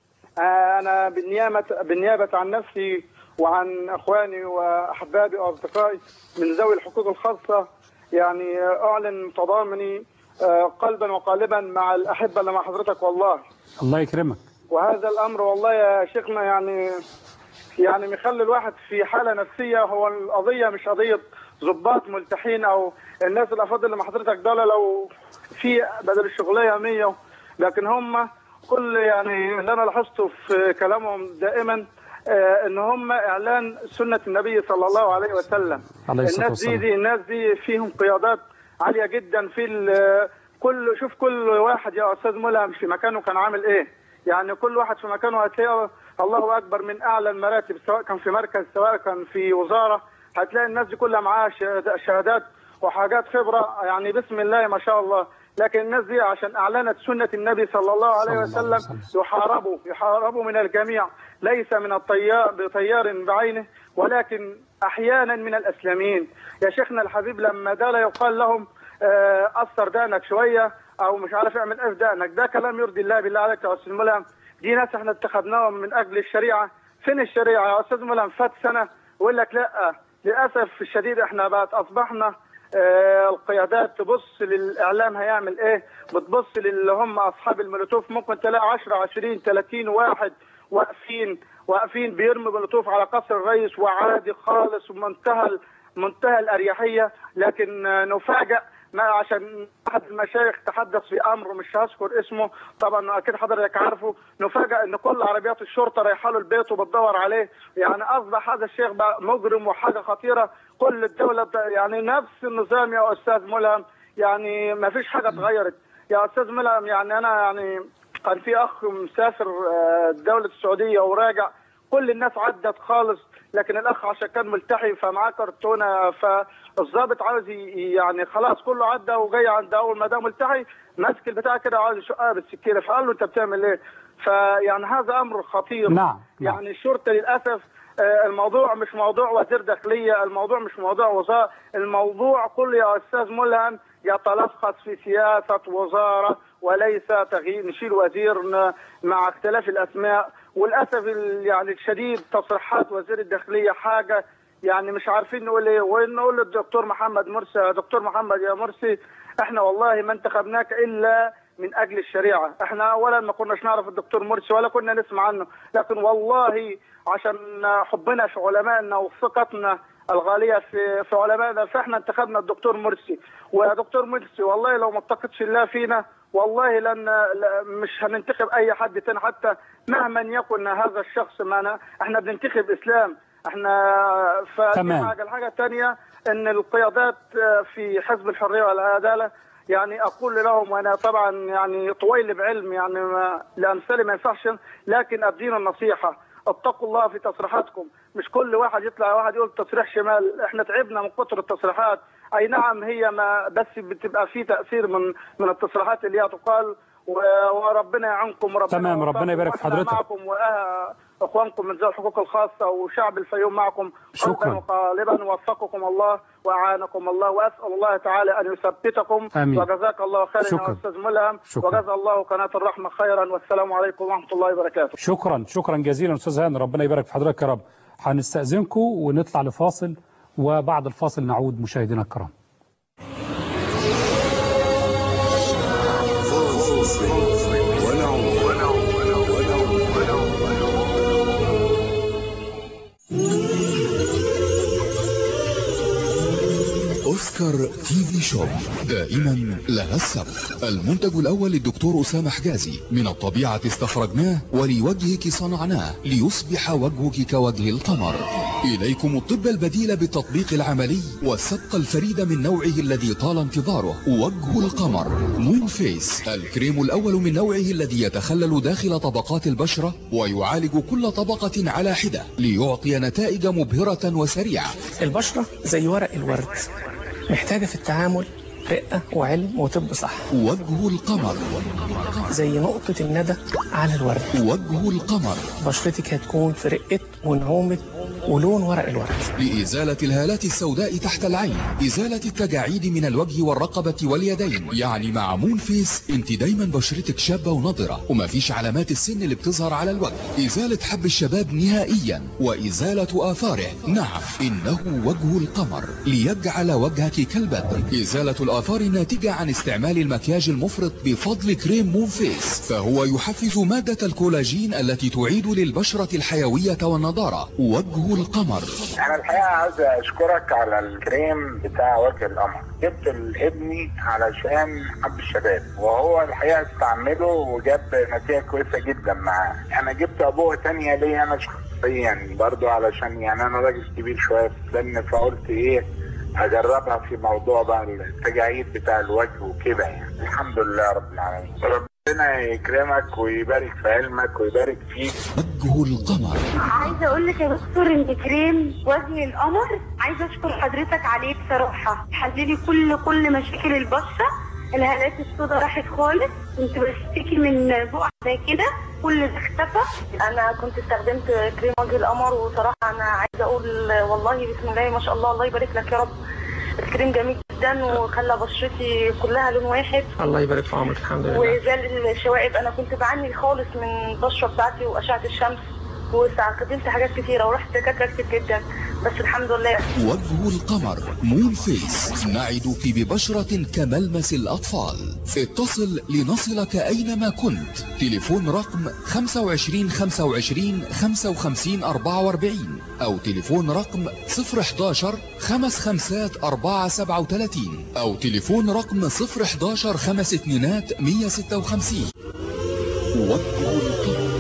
آه، انا بالنيابه بالنيابه عن نفسي وعن اخواني واحبابي واصدقائي من ذوي الحقوق الخاصه يعني اعلن تضامني آه، قلبا وقالبا مع الاحبه اللي مع حضرتك والله الله يكرمك وهذا الامر والله يا شيخنا يعني يعني مخلي الواحد في حاله نفسيه هو القضيه مش قضيه ضباط ملتحين او الناس الافاضل اللي مع حضرتك دول لو في بدل الشغليه 100 لكن هم كل يعني اللي انا لاحظته في كلامهم دائما آه، ان هم اعلان سنه النبي صلى الله عليه وسلم عليه الصلاة الناس دي, والسلام. دي الناس دي فيهم قيادات عاليه جدا في ال- كل شوف كل واحد يا استاذ ملهم في مكانه كان عامل ايه يعني كل واحد في مكانه هتلاقيه الله اكبر من اعلى المراتب سواء كان في مركز سواء كان في وزاره هتلاقي الناس دي كلها معاها شهاد- شهادات وحاجات خبره يعني بسم الله ما شاء الله لكن الناس دي عشان اعلنت سنه النبي صلى الله عليه صلى الله عليه وسلم وسلم. يحاربوا يحاربوا من الجميع ليس من الطيار بطيار بعينه ولكن احيانا من الاسلاميين يا شيخنا الحبيب لما ده لا يقال لهم آه، قصر دقنك شويه او مش عارف اعمل ايه في دقنك ده كلام يرضي الله بالله عليك يا استاذ ملهم دي ناس احنا اتخذناهم من اجل الشريعه فين الشريعه يا استاذ ملهم فات سنه ويقول لك لا للاسف الشديد احنا بقت اصبحنا آه، القيادات تبص للاعلام هيعمل ايه بتبص للي هم اصحاب المولوتوف ممكن تلاقي 10 20 30 واحد واقفين واقفين بيرموا مولوتوف على قصر الرئيس وعادي خالص ومنتهى منتهى الاريحيه لكن آه، نفاجأ ما عشان احد المشايخ تحدث في امر مش هذكر اسمه طبعا اكيد حضرتك عارفه نفاجأ ان كل عربيات الشرطه رايحه له البيت وبتدور عليه يعني اصبح هذا الشيخ بقى مجرم وحاجه خطيره كل الدوله بت- يعني نفس النظام يا استاذ ملهم يعني ما فيش حاجه اتغيرت يا استاذ ملهم يعني انا يعني كان في اخ مسافر آه، دوله السعوديه وراجع كل الناس عدت خالص لكن الاخ عشان كان ملتحي فمعاه كرتونه فالضابط عاوز ي- يعني خلاص كله عدى وجاي عند اول ما ده ملتحي ماسك البتاع كده عاوز يشقها بالسكينه فقال له انت بتعمل ايه؟ فيعني هذا امر خطير نعم، نعم. يعني الشرطه للاسف آه، الموضوع مش موضوع وزير داخليه، الموضوع مش موضوع وزاره، الموضوع كله يا استاذ ملهم يتلخص في سياسه وزاره وليس تغيير نشيل وزير ن- مع اختلاف الاسماء، وللاسف ال- يعني الشديد تصريحات وزير الداخليه حاجه يعني مش عارفين نقول ايه ونقول للدكتور محمد مرسي يا دكتور محمد يا مرسي احنا والله ما انتخبناك الا من اجل الشريعه، احنا اولا ما كناش نعرف الدكتور مرسي ولا كنا نسمع عنه، لكن والله عشان حبنا في علمائنا وثقتنا الغاليه في في علمائنا فاحنا انتخبنا الدكتور مرسي، ويا دكتور مرسي والله لو ما اتقتش الله فينا والله لن لا- مش هننتخب اي حد تاني حتى مهما يكن هذا الشخص معنا احنا بننتخب اسلام احنا فدي تمام. حاجه الحاجه الثانيه ان القيادات آه، في حزب الحريه والعداله يعني اقول لهم وانا طبعا يعني طويل بعلم يعني ما لامثالي ما ينفعش لكن ادينا النصيحه اتقوا الله في تصريحاتكم مش كل واحد يطلع واحد يقول تصريح شمال احنا تعبنا من كتر التصريحات اي نعم هي ما بس بتبقى في تاثير من من التصريحات اللي هي تقال و- وربنا يعينكم وربنا تمام، ربنا يبارك في وإحنا حضرتك. معكم واخوانكم من ذوي الحقوق الخاصه وشعب الفيوم معكم شكراً. قلبا وقالبا وفقكم الله واعانكم الله واسال الله تعالى ان يثبتكم آمين. وجزاك الله خيرا شكراً. يا استاذ ملهم شكراً. وجزا الله قناه الرحمه خيرا والسلام عليكم ورحمه الله وبركاته شكرا شكرا جزيلا استاذ هاني ربنا يبارك في حضرتك يا رب هنستأذنكم ونطلع لفاصل وبعد الفاصل نعود مشاهدينا الكرام أوسكار تي في شوب دائما لها السبق المنتج الأول للدكتور أسامة حجازي من الطبيعة استخرجناه ولوجهك صنعناه ليصبح وجهك كوجه القمر إليكم الطب البديل بالتطبيق العملي والسبق الفريد من نوعه الذي طال انتظاره وجه القمر مون فيس الكريم الأول من نوعه الذي يتخلل داخل طبقات البشرة ويعالج كل طبقة على حدة ليعطي نتائج مبهرة وسريعة البشرة زي ورق الورد محتاجة في التعامل رقة وعلم وطب صح وجه القمر زي نقطة الندى على الورد وجه القمر بشرتك هتكون في رقة ونعومة ولون ورق الورد لإزالة الهالات السوداء تحت العين إزالة التجاعيد من الوجه والرقبة واليدين يعني مع مون فيس انت دايما بشرتك شابة ونضرة ومفيش علامات السن اللي بتظهر على الوجه إزالة حب الشباب نهائيا وإزالة آثاره نعم إنه وجه القمر ليجعل وجهك كالبدر إزالة الآثار الناتجة عن استعمال المكياج المفرط بفضل كريم مون فيس فهو يحفز مادة الكولاجين التي تعيد للبشرة الحيوية والنضارة وجه القمر انا الحقيقه عايز اشكرك على الكريم بتاع وجه القمر جبت لابني علشان حب الشباب وهو الحقيقه استعمله وجاب نتيجه كويسه جدا معاه انا جبت ابوه تانية ليا انا شخصيا برضو علشان يعني انا راجل كبير شويه في السن فقلت ايه اجربها في موضوع بقى التجاعيد بتاع الوجه وكده يعني الحمد لله رب العالمين ربنا يكرمك ويبارك في علمك ويبارك فيك وجه القمر عايزه اقول لك يا دكتور ان كريم وجه القمر عايزه اشكر حضرتك عليه بصراحه حللي كل كل مشاكل البشره الهالات السوداء راحت خالص كنت بشتكي من بقع زي كده كل ده اختفى انا كنت استخدمت كريم وجه القمر وصراحه انا عايزه اقول والله بسم الله ما شاء الله الله يبارك لك يا رب الكريم جميل جدا وخلى بشرتي كلها لون واحد الله يبارك في عمرك الحمد لله وزال الشوائب انا كنت بعاني خالص من البشره بتاعتي واشعه الشمس واستخدمت حاجات كتيره ورحت دكاتره كتير جدا بس الحمد لله وجه القمر مون فيس نعدك ببشرة كملمس الأطفال اتصل لنصلك أينما كنت تليفون رقم 25 25 55 44 أو تليفون رقم 011 خمس خمسات 4 37 أو تليفون رقم 011 خمس اتنينات 156 وجه القمر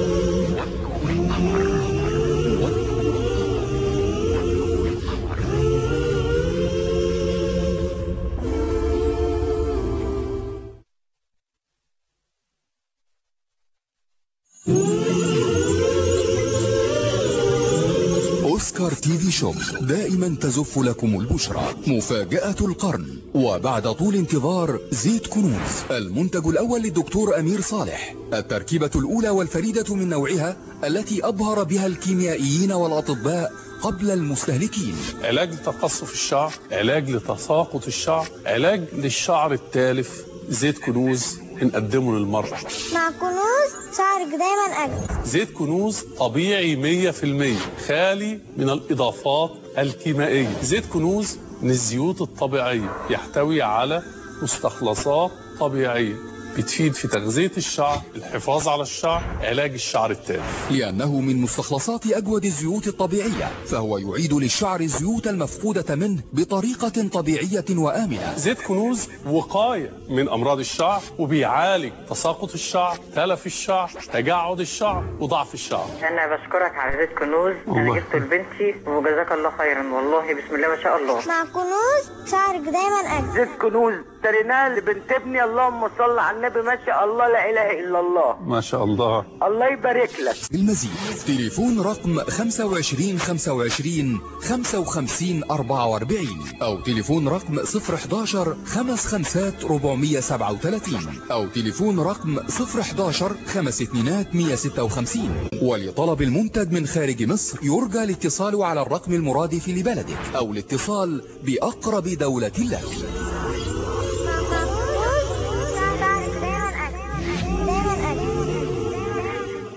أوسكار تي في شوب دائما تزف لكم البشرى مفاجأة القرن وبعد طول انتظار زيت كنوز المنتج الأول للدكتور أمير صالح التركيبة الأولى والفريدة من نوعها التي أبهر بها الكيميائيين والأطباء قبل المستهلكين علاج لتقصف الشعر علاج لتساقط الشعر علاج للشعر التالف زيت كنوز بنقدمه للمرأة مع كنوز شعرك دايما أجمل زيت كنوز طبيعي 100% خالي من الإضافات الكيميائية زيت كنوز من الزيوت الطبيعية يحتوي على مستخلصات طبيعية بتفيد في تغذية الشعر الحفاظ على الشعر علاج الشعر التالف لأنه من مستخلصات أجود الزيوت الطبيعية فهو يعيد للشعر الزيوت المفقودة منه بطريقة طبيعية وآمنة زيت كنوز وقاية من أمراض الشعر وبيعالج تساقط الشعر تلف الشعر تجعد الشعر وضعف الشعر انا بشكرك على زيت كنوز انا الله. جبته لبنتي وجزاك الله خيرا والله بسم الله ما شاء الله مع كنوز شعرك دايما أجمل زيت كنوز اشتريناه لبنت ابني اللهم صل على النبي ما شاء الله لا اله الا الله ما شاء الله الله يبارك لك بالمزيد تليفون رقم 25 25 55 44 أو تليفون رقم 011 55 437 أو تليفون رقم 011 5 اتنينات 156 ولطلب المنتج من خارج مصر يرجى الاتصال على الرقم المرادف لبلدك أو الاتصال بأقرب دولة لك شعرك دايما أجمل دايما أجمل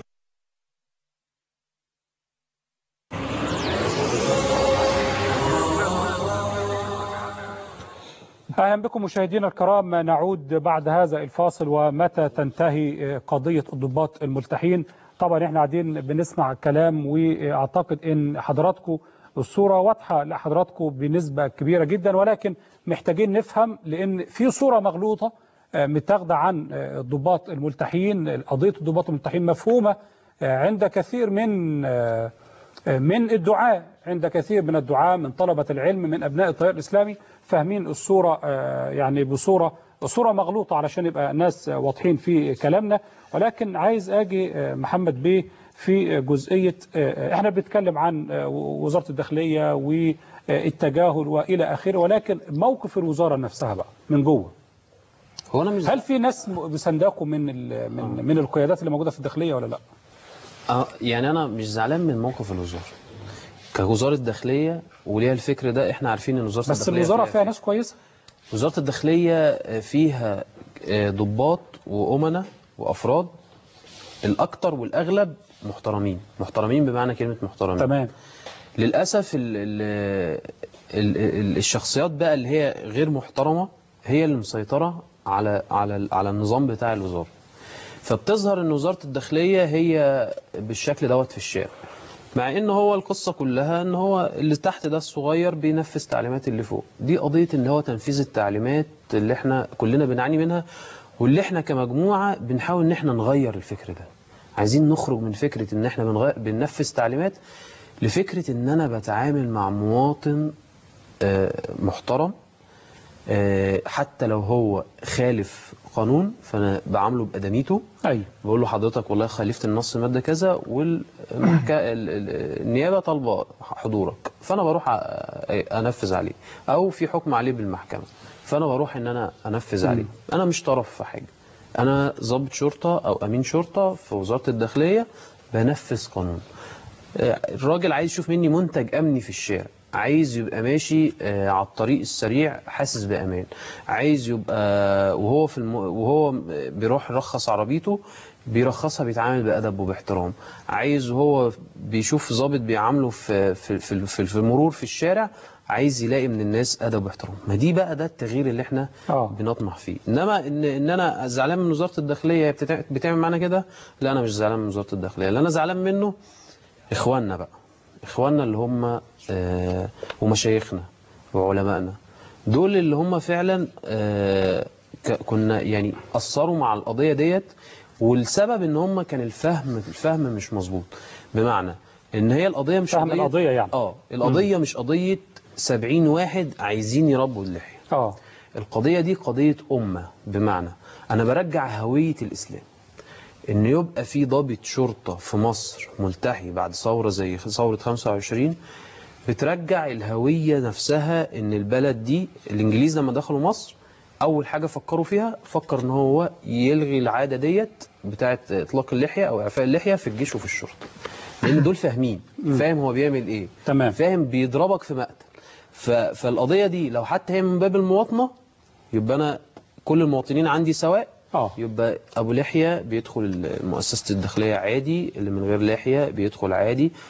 أهلا بكم مشاهدينا الكرام نعود بعد هذا الفاصل ومتى تنتهي قضية الضباط الملتحين طبعا احنا قاعدين بنسمع كلام واعتقد ان حضراتكم الصورة واضحة لحضراتكم بنسبة كبيرة جدا ولكن محتاجين نفهم لان في صورة مغلوطة آه، متاخدة عن آه، الضباط الملتحين قضية الضباط الملتحين مفهومة آه، عند كثير من آه، من الدعاء عند كثير من الدعاء من طلبة العلم من أبناء التيار الإسلامي فاهمين الصورة آه، يعني بصورة صورة مغلوطة علشان يبقى ناس واضحين في كلامنا ولكن عايز أجي آه، محمد بيه في جزئية آه، احنا بنتكلم عن آه، وزارة الداخلية والتجاهل وإلى آخره ولكن موقف الوزارة نفسها بقى من جوه هو أنا مش هل في ناس بيصندقوا من ال- من من القيادات اللي موجودة في الداخلية ولا لا؟ اه يعني انا مش زعلان من موقف الوزاره كوزاره داخليه وليها الفكر ده احنا عارفين ان وزاره بس الداخليه الوزارة فيها فيها ناس كويسة وزاره الداخليه فيها آه، ضباط وامناء وافراد الاكثر والاغلب محترمين محترمين بمعنى كلمه محترمين تمام للاسف ال ال ال ال الشخصيات بقى اللي هي غير محترمه هي اللي مسيطره على على على النظام بتاع الوزاره فبتظهر ان وزاره الداخليه هي بالشكل دوت في الشارع مع ان هو القصه كلها ان هو اللي تحت ده الصغير بينفذ تعليمات اللي فوق دي قضيه ان هو تنفيذ التعليمات اللي احنا كلنا بنعاني منها واللي احنا كمجموعه بنحاول ان احنا نغير الفكر ده عايزين نخرج من فكره ان احنا بنغير بننفذ تعليمات لفكره ان انا بتعامل مع مواطن آه، محترم آه، حتى لو هو خالف قانون فانا بعامله بادميته ايوه بقول له حضرتك والله خالفت النص ماده كذا والنيابه طالبه حضورك فانا بروح أ- انفذ عليه او في حكم عليه بالمحكمه فانا بروح ان انا انفذ عليه انا مش طرف في حاجه انا ضابط شرطه او امين شرطه في وزاره الداخليه بنفذ قانون آه، الراجل عايز يشوف مني منتج امني في الشارع عايز يبقى ماشي آه، على الطريق السريع حاسس بامان عايز يبقى وهو في الم... وهو بيروح يرخص عربيته بيرخصها بيتعامل بادب وباحترام عايز وهو بيشوف ضابط بيعامله في في في, في, في المرور في الشارع عايز يلاقي من الناس ادب واحترام ما دي بقى ده التغيير اللي احنا اه بنطمح فيه انما ان ان انا زعلان من وزاره الداخليه هي بتتع- بتعمل معانا كده لا انا مش زعلان من وزاره الداخليه اللي انا زعلان منه اخواننا بقى اخواننا اللي هم آه ومشايخنا وعلمائنا دول اللي هم فعلا آه ك- كنا يعني اثروا مع القضيه ديت والسبب ان هم كان الفهم الفهم مش مظبوط بمعنى ان هي القضيه مش فهم قضيه القضية يعني. اه القضيه مش قضيه 70 واحد عايزين يربوا اللحيه اه القضيه دي قضيه امه بمعنى انا برجع هويه الاسلام ان يبقى في ضابط شرطه في مصر ملتحي بعد ثوره زي ثوره 25 بترجع الهويه نفسها ان البلد دي الانجليز لما دخلوا مصر اول حاجه فكروا فيها فكر ان هو يلغي العاده ديت بتاعه اطلاق اللحيه او اعفاء اللحيه في الجيش وفي الشرطه لان دول فاهمين فاهم هو بيعمل ايه تمام فاهم بيضربك في مقتل ف... فالقضيه دي لو حتى هي من باب المواطنه يبقى انا كل المواطنين عندي سواء اه يبقى ابو لحيه بيدخل مؤسسه الداخليه عادي اللي من غير لحيه بيدخل عادي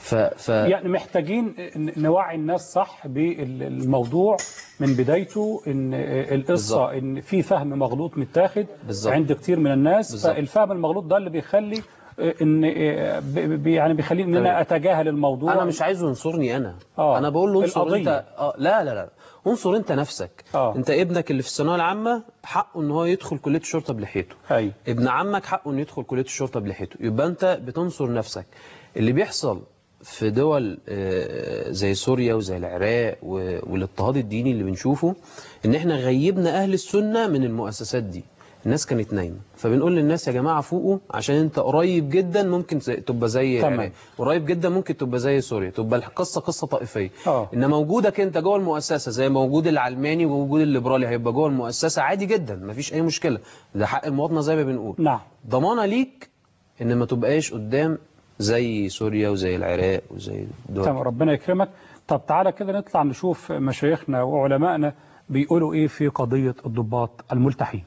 ف... ف... يعني محتاجين ن- نوعي الناس صح بالموضوع من بدايته ان القصه بالظبط. ان في فهم مغلوط متاخد بالظبط. عند كتير من الناس بالظبط. فالفهم المغلوط ده اللي بيخلي ان ب- ب- يعني بيخليني ان انا تمام. اتجاهل الموضوع انا مش عايزه ينصرني انا آه. انا بقول له انصر القضية. انت آه لا لا لا انصر انت نفسك آه. انت ابنك اللي في الثانويه العامه حقه ان هو يدخل كليه الشرطه بلحيته ايوه ابن عمك حقه انه يدخل كليه الشرطه بلحيته يبقى انت بتنصر نفسك اللي بيحصل في دول آه، زي سوريا وزي العراق و- والاضطهاد الديني اللي بنشوفه ان احنا غيبنا اهل السنه من المؤسسات دي الناس كانت نايمه فبنقول للناس يا جماعه فوقوا عشان انت قريب جدا ممكن زي تبقى زي تمام. العراق قريب جدا ممكن تبقى زي سوريا تبقى القصه قصه طائفيه اه انما وجودك انت جوه المؤسسه زي موجود العلماني ووجود الليبرالي هيبقى جوه المؤسسه عادي جدا مفيش اي مشكله ده حق المواطنه زي ما بنقول نعم ضمانه ليك ان ما تبقاش قدام زي سوريا وزي العراق وزي الدول تمام ربنا يكرمك طب تعالى كده نطلع نشوف مشايخنا وعلمائنا بيقولوا ايه في قضيه الضباط الملتحين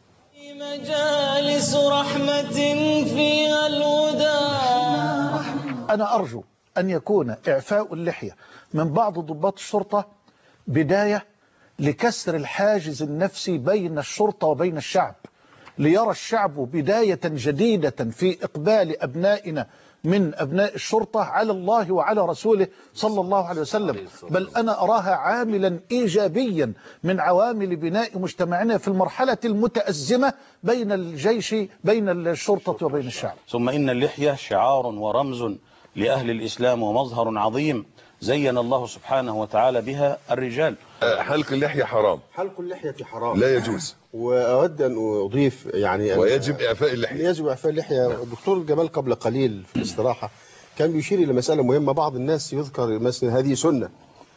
مجالس رحمة فيها الهدى أنا أرجو أن يكون إعفاء اللحية من بعض ضباط الشرطة بداية لكسر الحاجز النفسي بين الشرطة وبين الشعب ليرى الشعب بداية جديدة في إقبال أبنائنا من أبناء الشرطة على الله وعلى رسوله صلى الله عليه وسلم بل أنا أراها عاملا إيجابيا من عوامل بناء مجتمعنا في المرحلة المتأزمة بين الجيش بين الشرطة وبين الشعب ثم إن اللحية شعار ورمز لأهل الإسلام ومظهر عظيم زين الله سبحانه وتعالى بها الرجال حلق اللحية حرام حلق اللحية حرام لا يجوز وأود أن أضيف يعني أن- ويجب إعفاء اللحية يجب إعفاء اللحية الدكتور جمال قبل قليل في الاستراحة كان بيشير إلى مسألة مهمة بعض الناس يذكر مثلا هذه سنة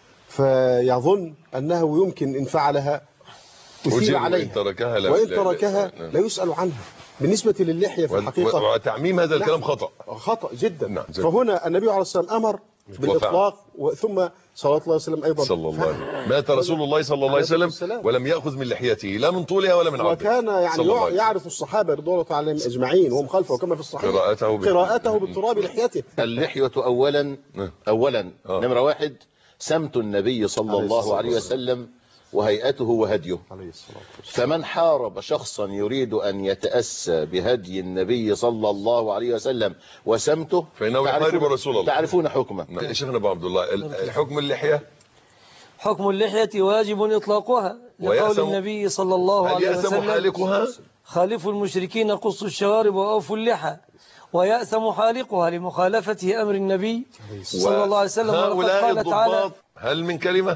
فيظن أنه يمكن إن فعلها وجب أثير وإن عليها تركها لا وإن لا- تركها لا- لا يسأل عنها بالنسبة للحية في و- الحقيقة و- وتعميم هذا الكلام نعم. خطأ خطأ جدا نعم زي- فهنا النبي عليه الصلاة والسلام أمر بالإطلاق ثم صلى الله عليه وسلم أيضا صلى الله عليه وسلم مات رسول الله صلى الله عليه وسلم ولم يأخذ من لحيته لا من طولها ولا من عرضها وكان يعني صلى الله يع- عليه وسلم. يعرف الصحابة رضوان الله عليهم أجمعين وهم خلفه كما في الصحيح قراءته بال- قراءته بالتراب لحيته اللحية أولا أولا نمرة واحد سمت النبي صلى عليه الله الصلاة عليه وسلم وهيئته وهديه فمن حارب شخصا يريد أن يتأسى بهدي النبي صلى الله عليه وسلم وسمته فإنه يحارب تعرفون- رسول الله تعرفون حكمه نعم. شيخنا أبو عبد الله ال- حكم اللحية حكم اللحية واجب إطلاقها لقول ويأثم- النبي صلى الله هل عليه يأثم وسلم حالقها؟ خالفوا المشركين قصوا الشوارب وأوفوا اللحى ويأثم حالقها لمخالفته أمر النبي صلى الله عليه وسلم ولقد هؤلاء قال تعالى الضباط هل من كلمة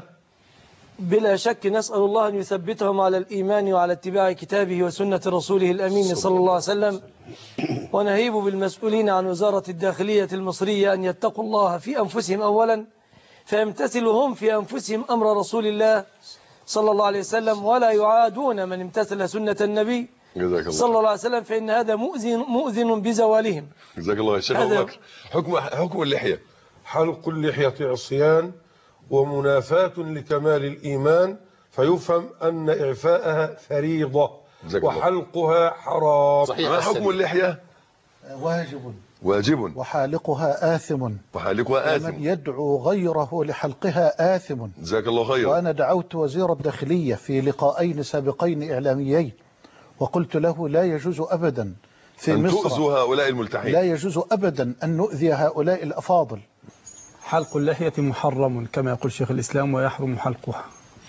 بلا شك نسأل الله أن يثبتهم على الإيمان وعلى اتباع كتابه وسنة رسوله الأمين صلى الله عليه وسلم ونهيب بالمسؤولين عن وزارة الداخلية المصرية أن يتقوا الله في أنفسهم أولا فيمتثلوا هم في أنفسهم أمر رسول الله صلى الله عليه وسلم ولا يعادون من امتثل سنة النبي جزاك الله صلى الله عليه وسلم فإن هذا مؤذن, مؤذن بزوالهم جزاك الله شيخ هذا- أبو بكر حكم حكم اللحية حلق اللحية عصيان ومنافاة لكمال الإيمان فيفهم أن إعفاءها فريضة جزاك الله. وحلقها حرام ما حكم اللحية واجب واجب وحالقها آثم وحالقها آثم ومن يدعو غيره لحلقها آثم جزاك الله خيرا وأنا دعوت وزير الداخلية في لقاءين سابقين إعلاميين وقلت له لا يجوز أبدا في أن مصر تؤذوا هؤلاء الملتحين لا يجوز أبدا أن نؤذي هؤلاء الأفاضل حلق اللحية محرم كما يقول شيخ الإسلام ويحرم حلقها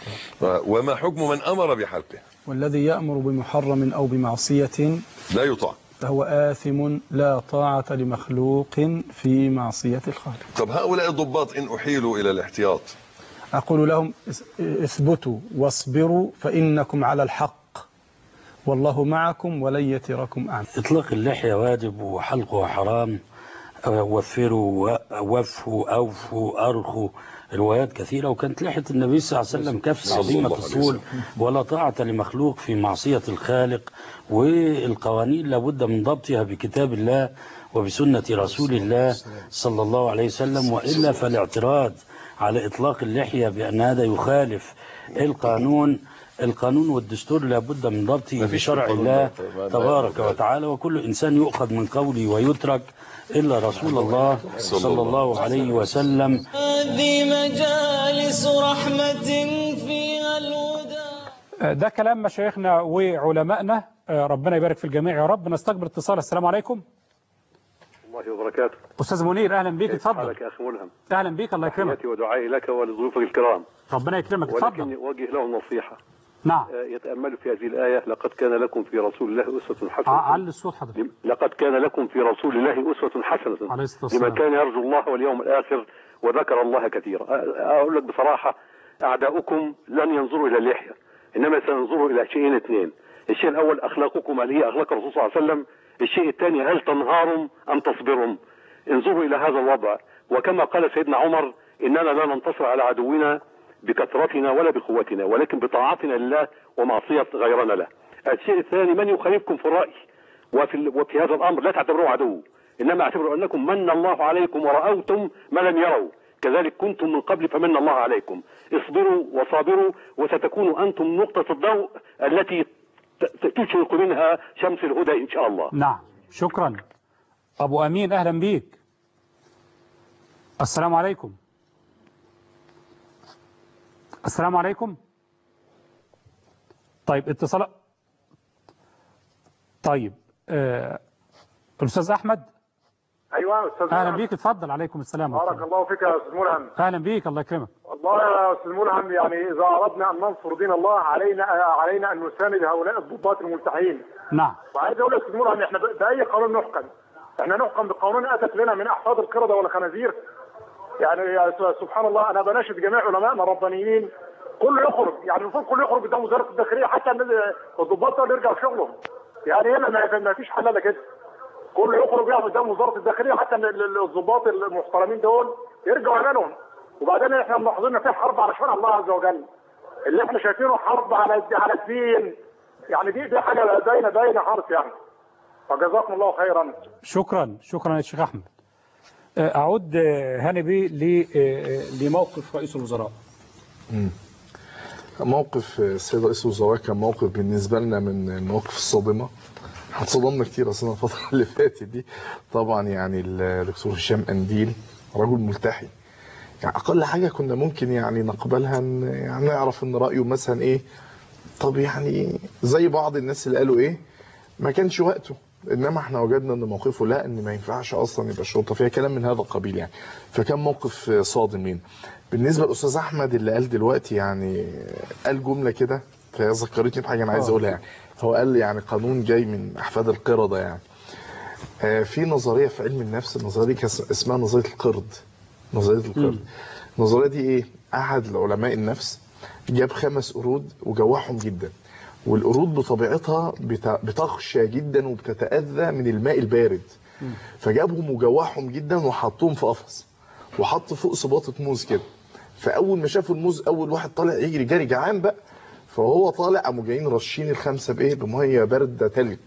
وما حكم من أمر بحلقه والذي يأمر بمحرم أو بمعصية لا يطاع فهو آثم لا طاعة لمخلوق في معصية الخالق طب هؤلاء الضباط إن أحيلوا إلى الاحتياط أقول لهم اس- اثبتوا واصبروا فإنكم على الحق والله معكم ولن يتركم أعمى إطلاق اللحية واجب وحلقها حرام آه، وفروا و- وفوا أوفوا أرخوا روايات كثيرة وكانت لحية النبي صلى الله عليه وسلم كف صلى عظيمة الله عليه الصول وسلم. ولا طاعة لمخلوق في معصية الخالق والقوانين لابد من ضبطها بكتاب الله وبسنة رسول الله صلى الله عليه وسلم وإلا فالاعتراض على إطلاق اللحية بأن هذا يخالف القانون القانون والدستور لابد من ضبطه مفيش بشرع في القانون الله ده. ما- تبارك وتعالى وكل إنسان يؤخذ من قوله ويترك إلا رسول الله صلى الله عليه وسلم هذه مجالس رحمة فيها الهدى ده كلام مشايخنا وعلمائنا آه، ربنا يبارك في الجميع يا رب نستقبل اتصال السلام عليكم الله وبركاته استاذ منير اهلا بيك كيف اتفضل حالك يا اخي ملهم اهلا بيك الله يكرمك تحياتي ودعائي لك ولضيوفك الكرام ربنا يكرمك ولكن اتفضل اوجه لهم نصيحه نعم آه، يتاملوا في هذه الايه لقد كان لكم في رسول الله اسوه حسنه ع- علي الصوت حضرتك لقد كان لكم في رسول الله اسوه حسنه عليه الصلاه والسلام لمن كان يرجو الله واليوم الاخر وذكر الله كثيرا أ- اقول لك بصراحه اعداؤكم لن ينظروا الى اللحيه انما سينظروا الى شيئين اثنين الشيء الاول اخلاقكم هل هي اخلاق الرسول صلى الله عليه وسلم الشيء الثاني هل تنهارم ام تصبرم انظروا الى هذا الوضع وكما قال سيدنا عمر اننا لا ننتصر على عدونا بكثرتنا ولا بقوتنا ولكن بطاعتنا لله ومعصيه غيرنا له الشيء الثاني من يخالفكم في الراي وفي, ال- وفي هذا الامر لا تعتبروه عدو انما اعتبروا انكم من الله عليكم ورأوتم ما لم يروا كذلك كنتم من قبل فمن الله عليكم اصبروا وصابروا وستكونوا انتم نقطة الضوء التي ت- ت- تشرق منها شمس الهدى ان شاء الله نعم شكرا ابو امين اهلا بيك السلام عليكم السلام عليكم طيب اتصال طيب آه، الاستاذ احمد ايوه يا استاذ اهلا ملهم. بيك اتفضل عليكم السلام ورحمة بارك الله فيك يا استاذ ملهم اهلا بيك الله يكرمك والله يا استاذ ملهم يعني اذا اردنا ان ننصر دين الله علينا علينا ان نساند هؤلاء الضباط الملتحين نعم وعايز اقول يا استاذ ملهم احنا ب- باي قانون نحكم احنا نحكم بقانون اتت لنا من احفاد القرده والخنازير يعني يا س- سبحان الله انا بناشد جميع علمائنا الربانيين كله يخرج يعني المفروض كله يخرج قدام وزاره الداخليه حتى الناس- الضباط دول يرجعوا شغلهم يعني هنا ما ما فيش حل الا كده كله يخرج يعني قدام وزاره الداخليه حتى ال- ال- الضباط المحترمين دول يرجعوا عملهم وبعدين احنا ملاحظين ان في حرب على شرع الله عز وجل اللي احنا شايفينه حرب على الد- على الدين يعني دي دي حاجه باينه باينه خالص يعني فجزاكم الله خيرا شكرا شكرا يا شيخ احمد آه، اعود آه، هاني بيه ل- آه، لموقف رئيس الوزراء مم. موقف السيد رئيس الوزراء كان موقف بالنسبة لنا من المواقف الصادمة اتصدمنا كتير اصلا الفترة اللي فاتت دي طبعا يعني الدكتور هشام قنديل رجل ملتحي يعني اقل حاجة كنا ممكن يعني نقبلها ان يعني نعرف ان رأيه مثلا ايه طب يعني زي بعض الناس اللي قالوا ايه ما كانش وقته انما احنا وجدنا ان موقفه لا ان ما ينفعش اصلا يبقى الشرطه فيها كلام من هذا القبيل يعني فكان موقف صادم لينا بالنسبه للاستاذ احمد اللي قال دلوقتي يعني قال جمله كده فهي ذكرتني بحاجه انا عايز آه. اقولها يعني فهو قال يعني قانون جاي من احفاد القرده يعني آه، في نظريه في علم النفس النظريه دي كان اسمها نظريه القرد نظريه القرد النظريه دي ايه احد علماء النفس جاب خمس قرود وجوعهم جدا والقرود بطبيعتها بت- بتخشى جدا وبتتاذى من الماء البارد فجابهم وجوعهم جدا وحطهم في قفص وحط فوق صباطه موز كده فاول ما شافوا الموز اول واحد طالع يجري جري جعان بقى فهو طالع قاموا جايين رشين الخمسه بايه بميه بارده تلج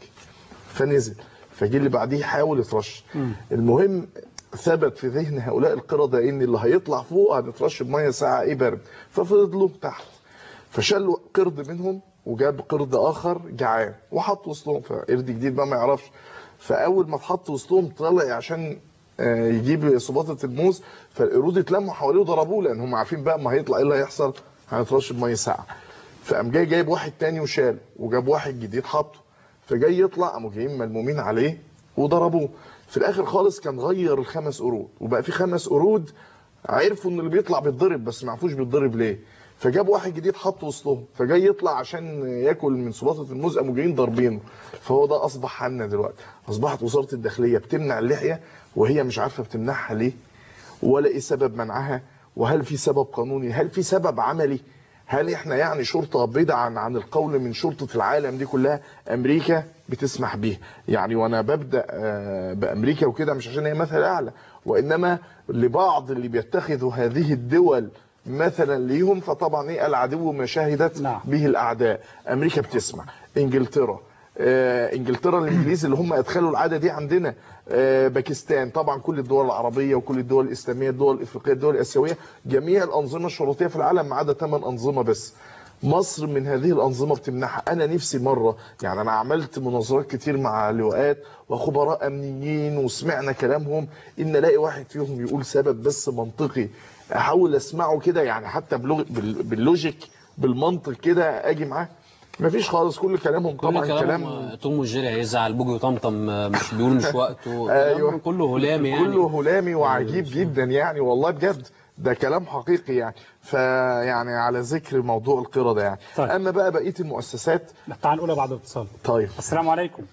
فنزل فجي اللي بعديه حاول يترش المهم ثبت في ذهن هؤلاء القردة ان اللي هيطلع فوق هنترش بميه ساعه ايه برد ففضلوا تحت فشالوا قرد منهم وجاب قرد اخر جعان وحط وسطهم فقرد جديد بقى ما يعرفش فاول ما اتحط وسطهم طلع عشان آه، يجيب صباطه الموز فالقرود اتلموا حواليه وضربوه لان هم عارفين بقى ما هيطلع ايه اللي هيحصل هنترش بميه ساقعه فقام جاي جايب واحد تاني وشال وجاب واحد جديد حطه فجاي يطلع قاموا جايين ملمومين عليه وضربوه في الاخر خالص كان غير الخمس قرود وبقى في خمس قرود عرفوا ان اللي بيطلع بيتضرب بس ما عرفوش بيتضرب ليه فجاب واحد جديد حطه وسطهم فجاي يطلع عشان ياكل من سلطه الموز قاموا جايين ضاربينه فهو ده اصبح حالنا دلوقتي اصبحت وزاره الداخليه بتمنع اللحيه وهي مش عارفه بتمنعها ليه ولا ايه سبب منعها وهل في سبب قانوني هل في سبب عملي هل احنا يعني شرطه بدعا عن القول من شرطه العالم دي كلها امريكا بتسمح بيها يعني وانا ببدا آه، بامريكا وكده مش عشان هي مثل اعلى وانما لبعض اللي بيتخذوا هذه الدول مثلا ليهم فطبعا ايه العدو ما شهدت به الاعداء امريكا بتسمع انجلترا آه، انجلترا الانجليز اللي هم ادخلوا العاده دي عندنا آه، باكستان طبعا كل الدول العربيه وكل الدول الاسلاميه الدول الافريقيه الدول الاسيويه جميع الانظمه الشرطيه في العالم ما عدا ثمان انظمه بس مصر من هذه الأنظمة بتمنعها أنا نفسي مرة يعني أنا عملت مناظرات كتير مع لواءات وخبراء أمنيين وسمعنا كلامهم إن ألاقي واحد فيهم يقول سبب بس منطقي أحاول أسمعه كده يعني حتى بلغ... بال... باللوجيك بالمنطق كده أجي معاه مفيش خالص كل كلامهم كل طبعا كلام كلام توم وجيري هيزعل بوجي وطمطم آه، مش بيقول مش وقته أيوة. كلام كله هلامي يعني كله هلامي وعجيب جدا يعني والله بجد ده كلام حقيقي يعني فيعني على ذكر موضوع القردة يعني طيب. اما بقى بقيه المؤسسات تعال نقولها بعد الاتصال طيب السلام عليكم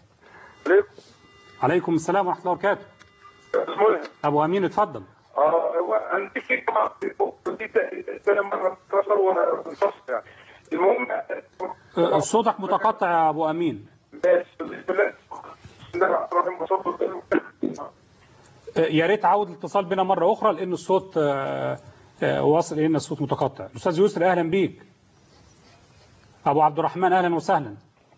عليكم السلام ورحمه الله وبركاته ابو امين اتفضل اه هو عندي في طبعا دي تاني مره اتصل وانا منفصل يعني المهم أه، صوتك متقطع يا ابو امين بس بسم الله بسم الله الرحمن الرحيم وصلى أه، يا ريت عود الاتصال بنا مره اخرى لان الصوت أه، أه، واصل الينا الصوت متقطع الاستاذ يسري اهلا بيك ابو عبد الرحمن اهلا وسهلا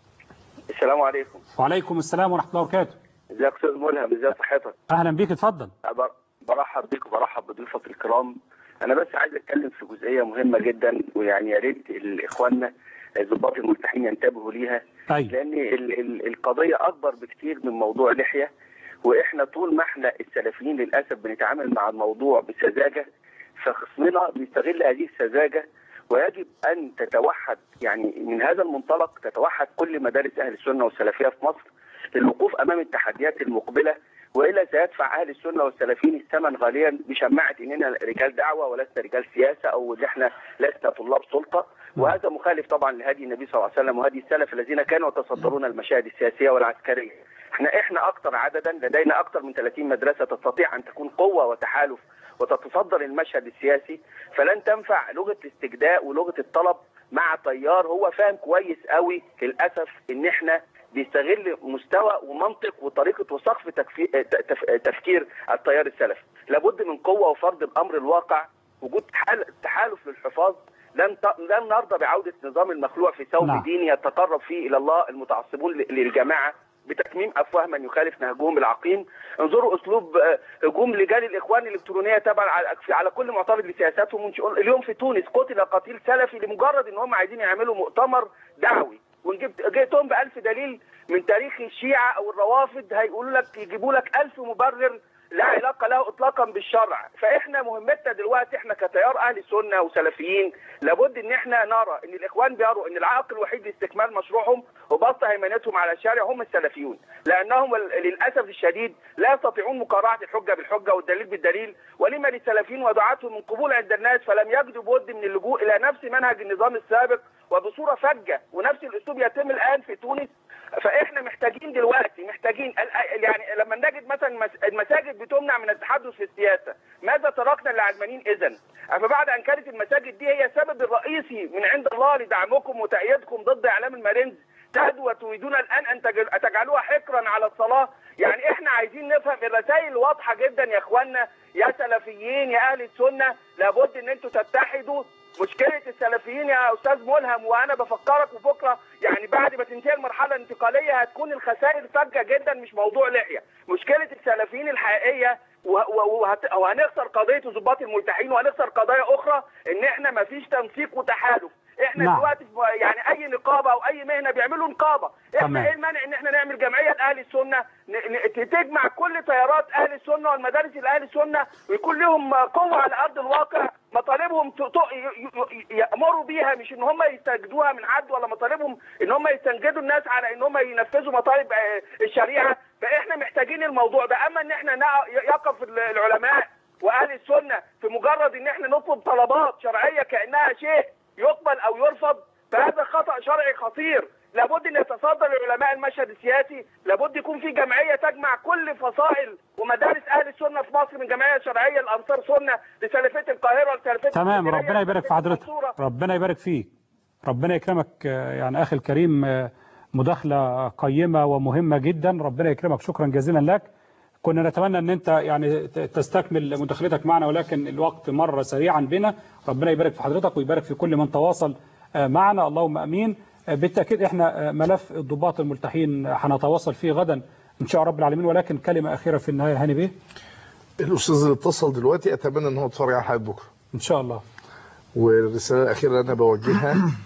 السلام عليكم وعليكم السلام ورحمه الله وبركاته ازيك يا استاذ ملهم ازي صحتك اهلا بيك اتفضل بر- برحب بيك وبرحب بضيوفك الكرام انا بس عايز اتكلم في جزئيه مهمه جدا ويعني يا ريت ال- اخواننا الضباط الملتحين ينتبهوا ليها أيوة. لان ال ال القضيه اكبر بكتير من موضوع لحيه واحنا طول ما احنا السلفيين للاسف بنتعامل مع الموضوع بسذاجه فخصمنا بيستغل هذه السذاجه ويجب ان تتوحد يعني من هذا المنطلق تتوحد كل مدارس اهل السنه والسلفيه في مصر للوقوف امام التحديات المقبله والا سيدفع اهل السنه والسلفيين الثمن غاليا بشماعه اننا رجال دعوه ولسنا رجال سياسه او ان احنا لسنا طلاب سلطه وهذا مخالف طبعا لهدي النبي صلى الله عليه وسلم وهدي السلف الذين كانوا يتصدرون المشاهد السياسيه والعسكريه. احنا احنا اكثر عددا لدينا اكثر من 30 مدرسه تستطيع ان تكون قوه وتحالف وتتصدر المشهد السياسي فلن تنفع لغه الاستجداء ولغه الطلب مع تيار هو فاهم كويس قوي للاسف ان احنا بيستغل مستوى ومنطق وطريقه وسقف تكفي... تف... تفكير التيار السلفي لابد من قوه وفرض الامر الواقع وجود حال... تحالف للحفاظ لن ت... لن نرضى بعوده نظام المخلوع في ثوب نعم. ديني يتقرب فيه الى الله المتعصبون ل- للجماعه بتكميم افواه من يخالف نهجهم العقيم انظروا اسلوب آه، هجوم لجان الاخوان الالكترونيه تبع على في- على كل معترض لسياساتهم ونش- اليوم في تونس قتل قتيل سلفي لمجرد ان هم عايزين يعملوا مؤتمر دعوي ونجيب جئتهم بألف دليل من تاريخ الشيعة أو الروافض هيقولوا لك يجيبوا لك ألف مبرر لا علاقة له إطلاقا بالشرع فإحنا مهمتنا دلوقتي إحنا كتيار أهل سنة وسلفيين لابد إن إحنا نرى إن الإخوان بيروا إن العائق الوحيد لاستكمال مشروعهم وبسط هيمنتهم على الشارع هم السلفيون لأنهم ال- للأسف الشديد لا يستطيعون مقارعة الحجة بالحجة والدليل بالدليل ولما للسلفيين ودعاتهم من قبول عند الناس فلم يجدوا بد من اللجوء إلى نفس منهج النظام السابق وبصورة فجة ونفس الأسلوب يتم الآن في تونس فاحنا محتاجين دلوقتي محتاجين ال- يعني لما نجد مثلا مس- المساجد بتمنع من التحدث في السياسه ماذا تركنا للعلمانيين اذا فبعد ان كانت المساجد دي هي السبب الرئيسي من عند الله لدعمكم وتأييدكم ضد اعلام المارينز تهدوا وتريدون الان ان تجل- تجعلوها حكرا على الصلاه يعني احنا عايزين نفهم الرسائل واضحه جدا يا اخوانا يا سلفيين يا اهل السنه لابد ان انتوا تتحدوا مشكلة السلفيين يا أستاذ ملهم وأنا بفكرك وبكرة يعني بعد ما تنتهي المرحلة الانتقالية هتكون الخسائر فجة جدا مش موضوع لحية مشكلة السلفيين الحقيقية و- و- وهت- وهنخسر قضية ضباط الملتحين وهنخسر قضايا أخرى إن إحنا مفيش تنسيق وتحالف احنا نعم. دلوقتي في- يعني اي نقابه او اي مهنه بيعملوا نقابه احنا تمام. ايه المانع ان احنا نعمل جمعيه لاهل السنه ن- ن- تجمع كل تيارات اهل السنه والمدارس الاهل السنه ويكون لهم قوه على ارض الواقع مطالبهم ت- ت- ي- ي- يامروا بيها مش ان هم يستجدوها من حد ولا مطالبهم ان هم يستنجدوا الناس على ان هم ينفذوا مطالب آه، الشريعه فاحنا محتاجين الموضوع ده اما ان احنا نع- يقف ال- العلماء واهل السنه في مجرد ان احنا نطلب طلبات شرعيه كانها شيء يقبل او يرفض فهذا خطا شرعي خطير لابد ان يتصدر العلماء المشهد السياسي لابد يكون في جمعيه تجمع كل فصائل ومدارس اهل السنه في مصر من جمعيه شرعيه لانصار سنه لسلفيه القاهره لسلفيه تمام اسكندرية، ربنا يبارك في حضرتك المنصورة. ربنا يبارك فيك ربنا يكرمك آه، يعني أخي الكريم آه، مداخلة قيمة ومهمة جدا ربنا يكرمك شكرا جزيلا لك كنا نتمنى ان انت يعني ت- تستكمل مداخلتك معنا ولكن الوقت مر سريعا بنا ربنا يبارك في حضرتك ويبارك في كل من تواصل آه، معنا اللهم امين آه، بالتاكيد احنا آه، ملف الضباط الملتحين هنتواصل فيه غدا ان شاء رب العالمين ولكن كلمه اخيره في النهايه هاني بيه الاستاذ اللي اتصل دلوقتي اتمنى ان هو يتفرج على حلقه بكره ان شاء الله والرساله الاخيره اللي انا بوجهها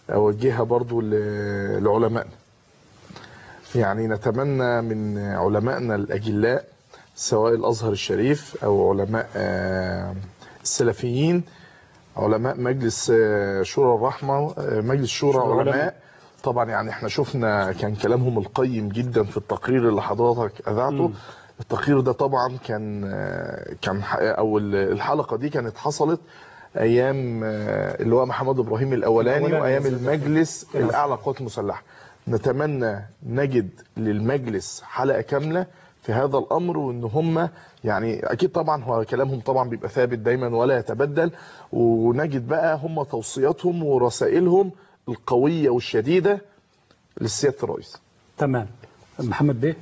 أوجهها برضو ل- لعلمائنا يعني نتمنى من علمائنا الأجلاء سواء الأزهر الشريف أو علماء آه، السلفيين علماء مجلس آه، شورى الرحمة آه، مجلس شورى شورى العلماء. علماء طبعا يعني احنا شفنا كان كلامهم القيم جدا في التقرير اللي حضرتك اذعته مم. التقرير ده طبعا كان آه، كان ح- او ال- الحلقه دي كانت حصلت ايام آه، اللي هو محمد ابراهيم الاولاني الأولاني وايام بالظبط. المجلس نعم. الاعلى للقوات المسلحه نتمنى نجد للمجلس حلقه كامله في هذا الامر وان هم يعني اكيد طبعا هو كلامهم طبعا بيبقى ثابت دايما ولا يتبدل ونجد بقى هم توصياتهم ورسائلهم القويه والشديده للسياده الرئيس تمام محمد بيه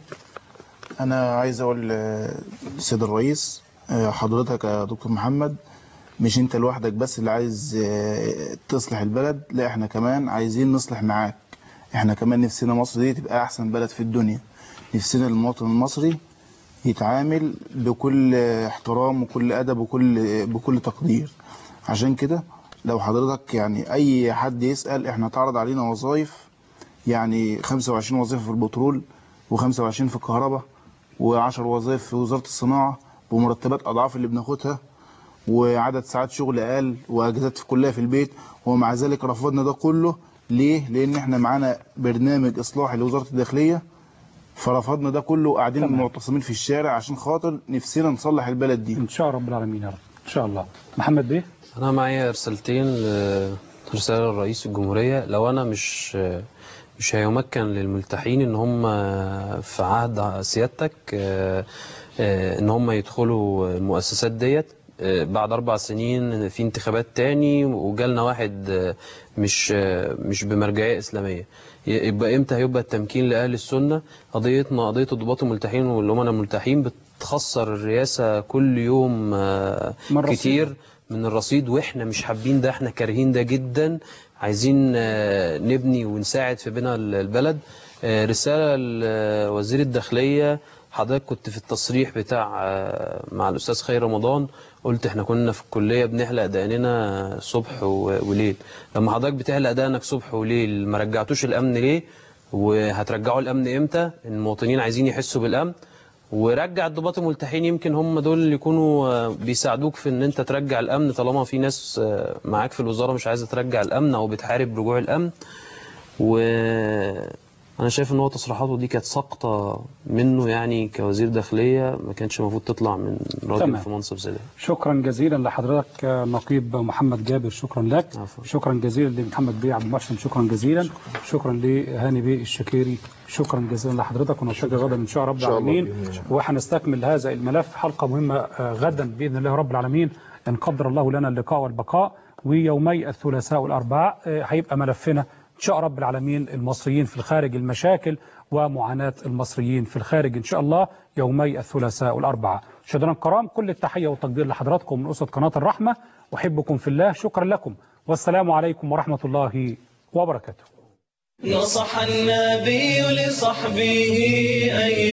انا عايز اقول للسيد الرئيس آه، حضرتك يا دكتور محمد مش انت لوحدك بس اللي عايز آه، تصلح البلد لا احنا كمان عايزين نصلح معاك احنا كمان نفسنا مصر دي تبقى احسن بلد في الدنيا نفسنا المواطن المصري يتعامل بكل احترام وكل ادب وكل بكل تقدير عشان كده لو حضرتك يعني اي حد يسال احنا اتعرض علينا وظائف يعني 25 وظيفه في البترول و25 في الكهرباء و10 وظائف في وزاره الصناعه بمرتبات اضعاف اللي بناخدها وعدد ساعات شغل اقل واجازات في كلها في البيت ومع ذلك رفضنا ده كله ليه؟ لان احنا معانا برنامج اصلاحي لوزاره الداخليه فرفضنا ده كله وقاعدين تمام. معتصمين في الشارع عشان خاطر نفسنا نصلح البلد دي ان شاء رب العالمين يا رب ان شاء الله محمد بيه انا معايا رسالتين ل- رساله لرئيس الجمهوريه لو انا مش مش هيمكن للملتحين ان هم في عهد سيادتك آه، آه، ان هم يدخلوا المؤسسات ديت آه، بعد اربع سنين في انتخابات تاني وجالنا واحد آه، مش آه، مش بمرجعيه اسلاميه ي- يبقى امتى هيبقى التمكين لاهل السنه قضيتنا قضيه الضباط الملتحين والامناء الملتحين بتخسر الرئاسه كل يوم آه، من رصيد. كتير من الرصيد واحنا مش حابين ده احنا كارهين ده جدا عايزين آه، نبني ونساعد في بناء البلد آه، رسالة لوزير الداخلية حضرتك كنت في التصريح بتاع آه، مع الأستاذ خير رمضان قلت احنا كنا في الكلية بنحلق دقننا صبح و- وليل لما حضرتك بتحلق دقنك صبح وليل ما رجعتوش الأمن ليه وهترجعوا الأمن امتى المواطنين عايزين يحسوا بالأمن ورجع الضباط الملتحين يمكن هم دول اللي يكونوا آه، بيساعدوك في ان انت ترجع الامن طالما في ناس آه، معاك في الوزاره مش عايزه ترجع الامن او بتحارب رجوع الامن وانا شايف ان هو تصريحاته دي كانت سقطه منه يعني كوزير داخليه ما كانش المفروض تطلع من راجل تمام. في منصب زي ده شكرا جزيلا لحضرتك آه، نقيب محمد جابر شكرا لك شكرا جزيلا لمحمد بيه عبد المحسن شكرا جزيلا شكرا لهاني بيه الشكيري شكرا جزيلا لحضرتك ونلتقي غدا ان شاء رب إن شاء الله العالمين بإذن الله. وهنستكمل هذا الملف حلقه مهمه آه، غدا باذن الله رب العالمين ان قدر الله لنا اللقاء والبقاء ويومي الثلاثاء والاربعاء آه، هيبقى ملفنا ان شاء رب العالمين المصريين في الخارج المشاكل ومعاناه المصريين في الخارج ان شاء الله يومي الثلاثاء والاربعاء مشاهدينا الكرام كل التحيه والتقدير لحضراتكم من اسره قناه الرحمه احبكم في الله شكرا لكم والسلام عليكم ورحمه الله وبركاته نصح النبي لصحبه أن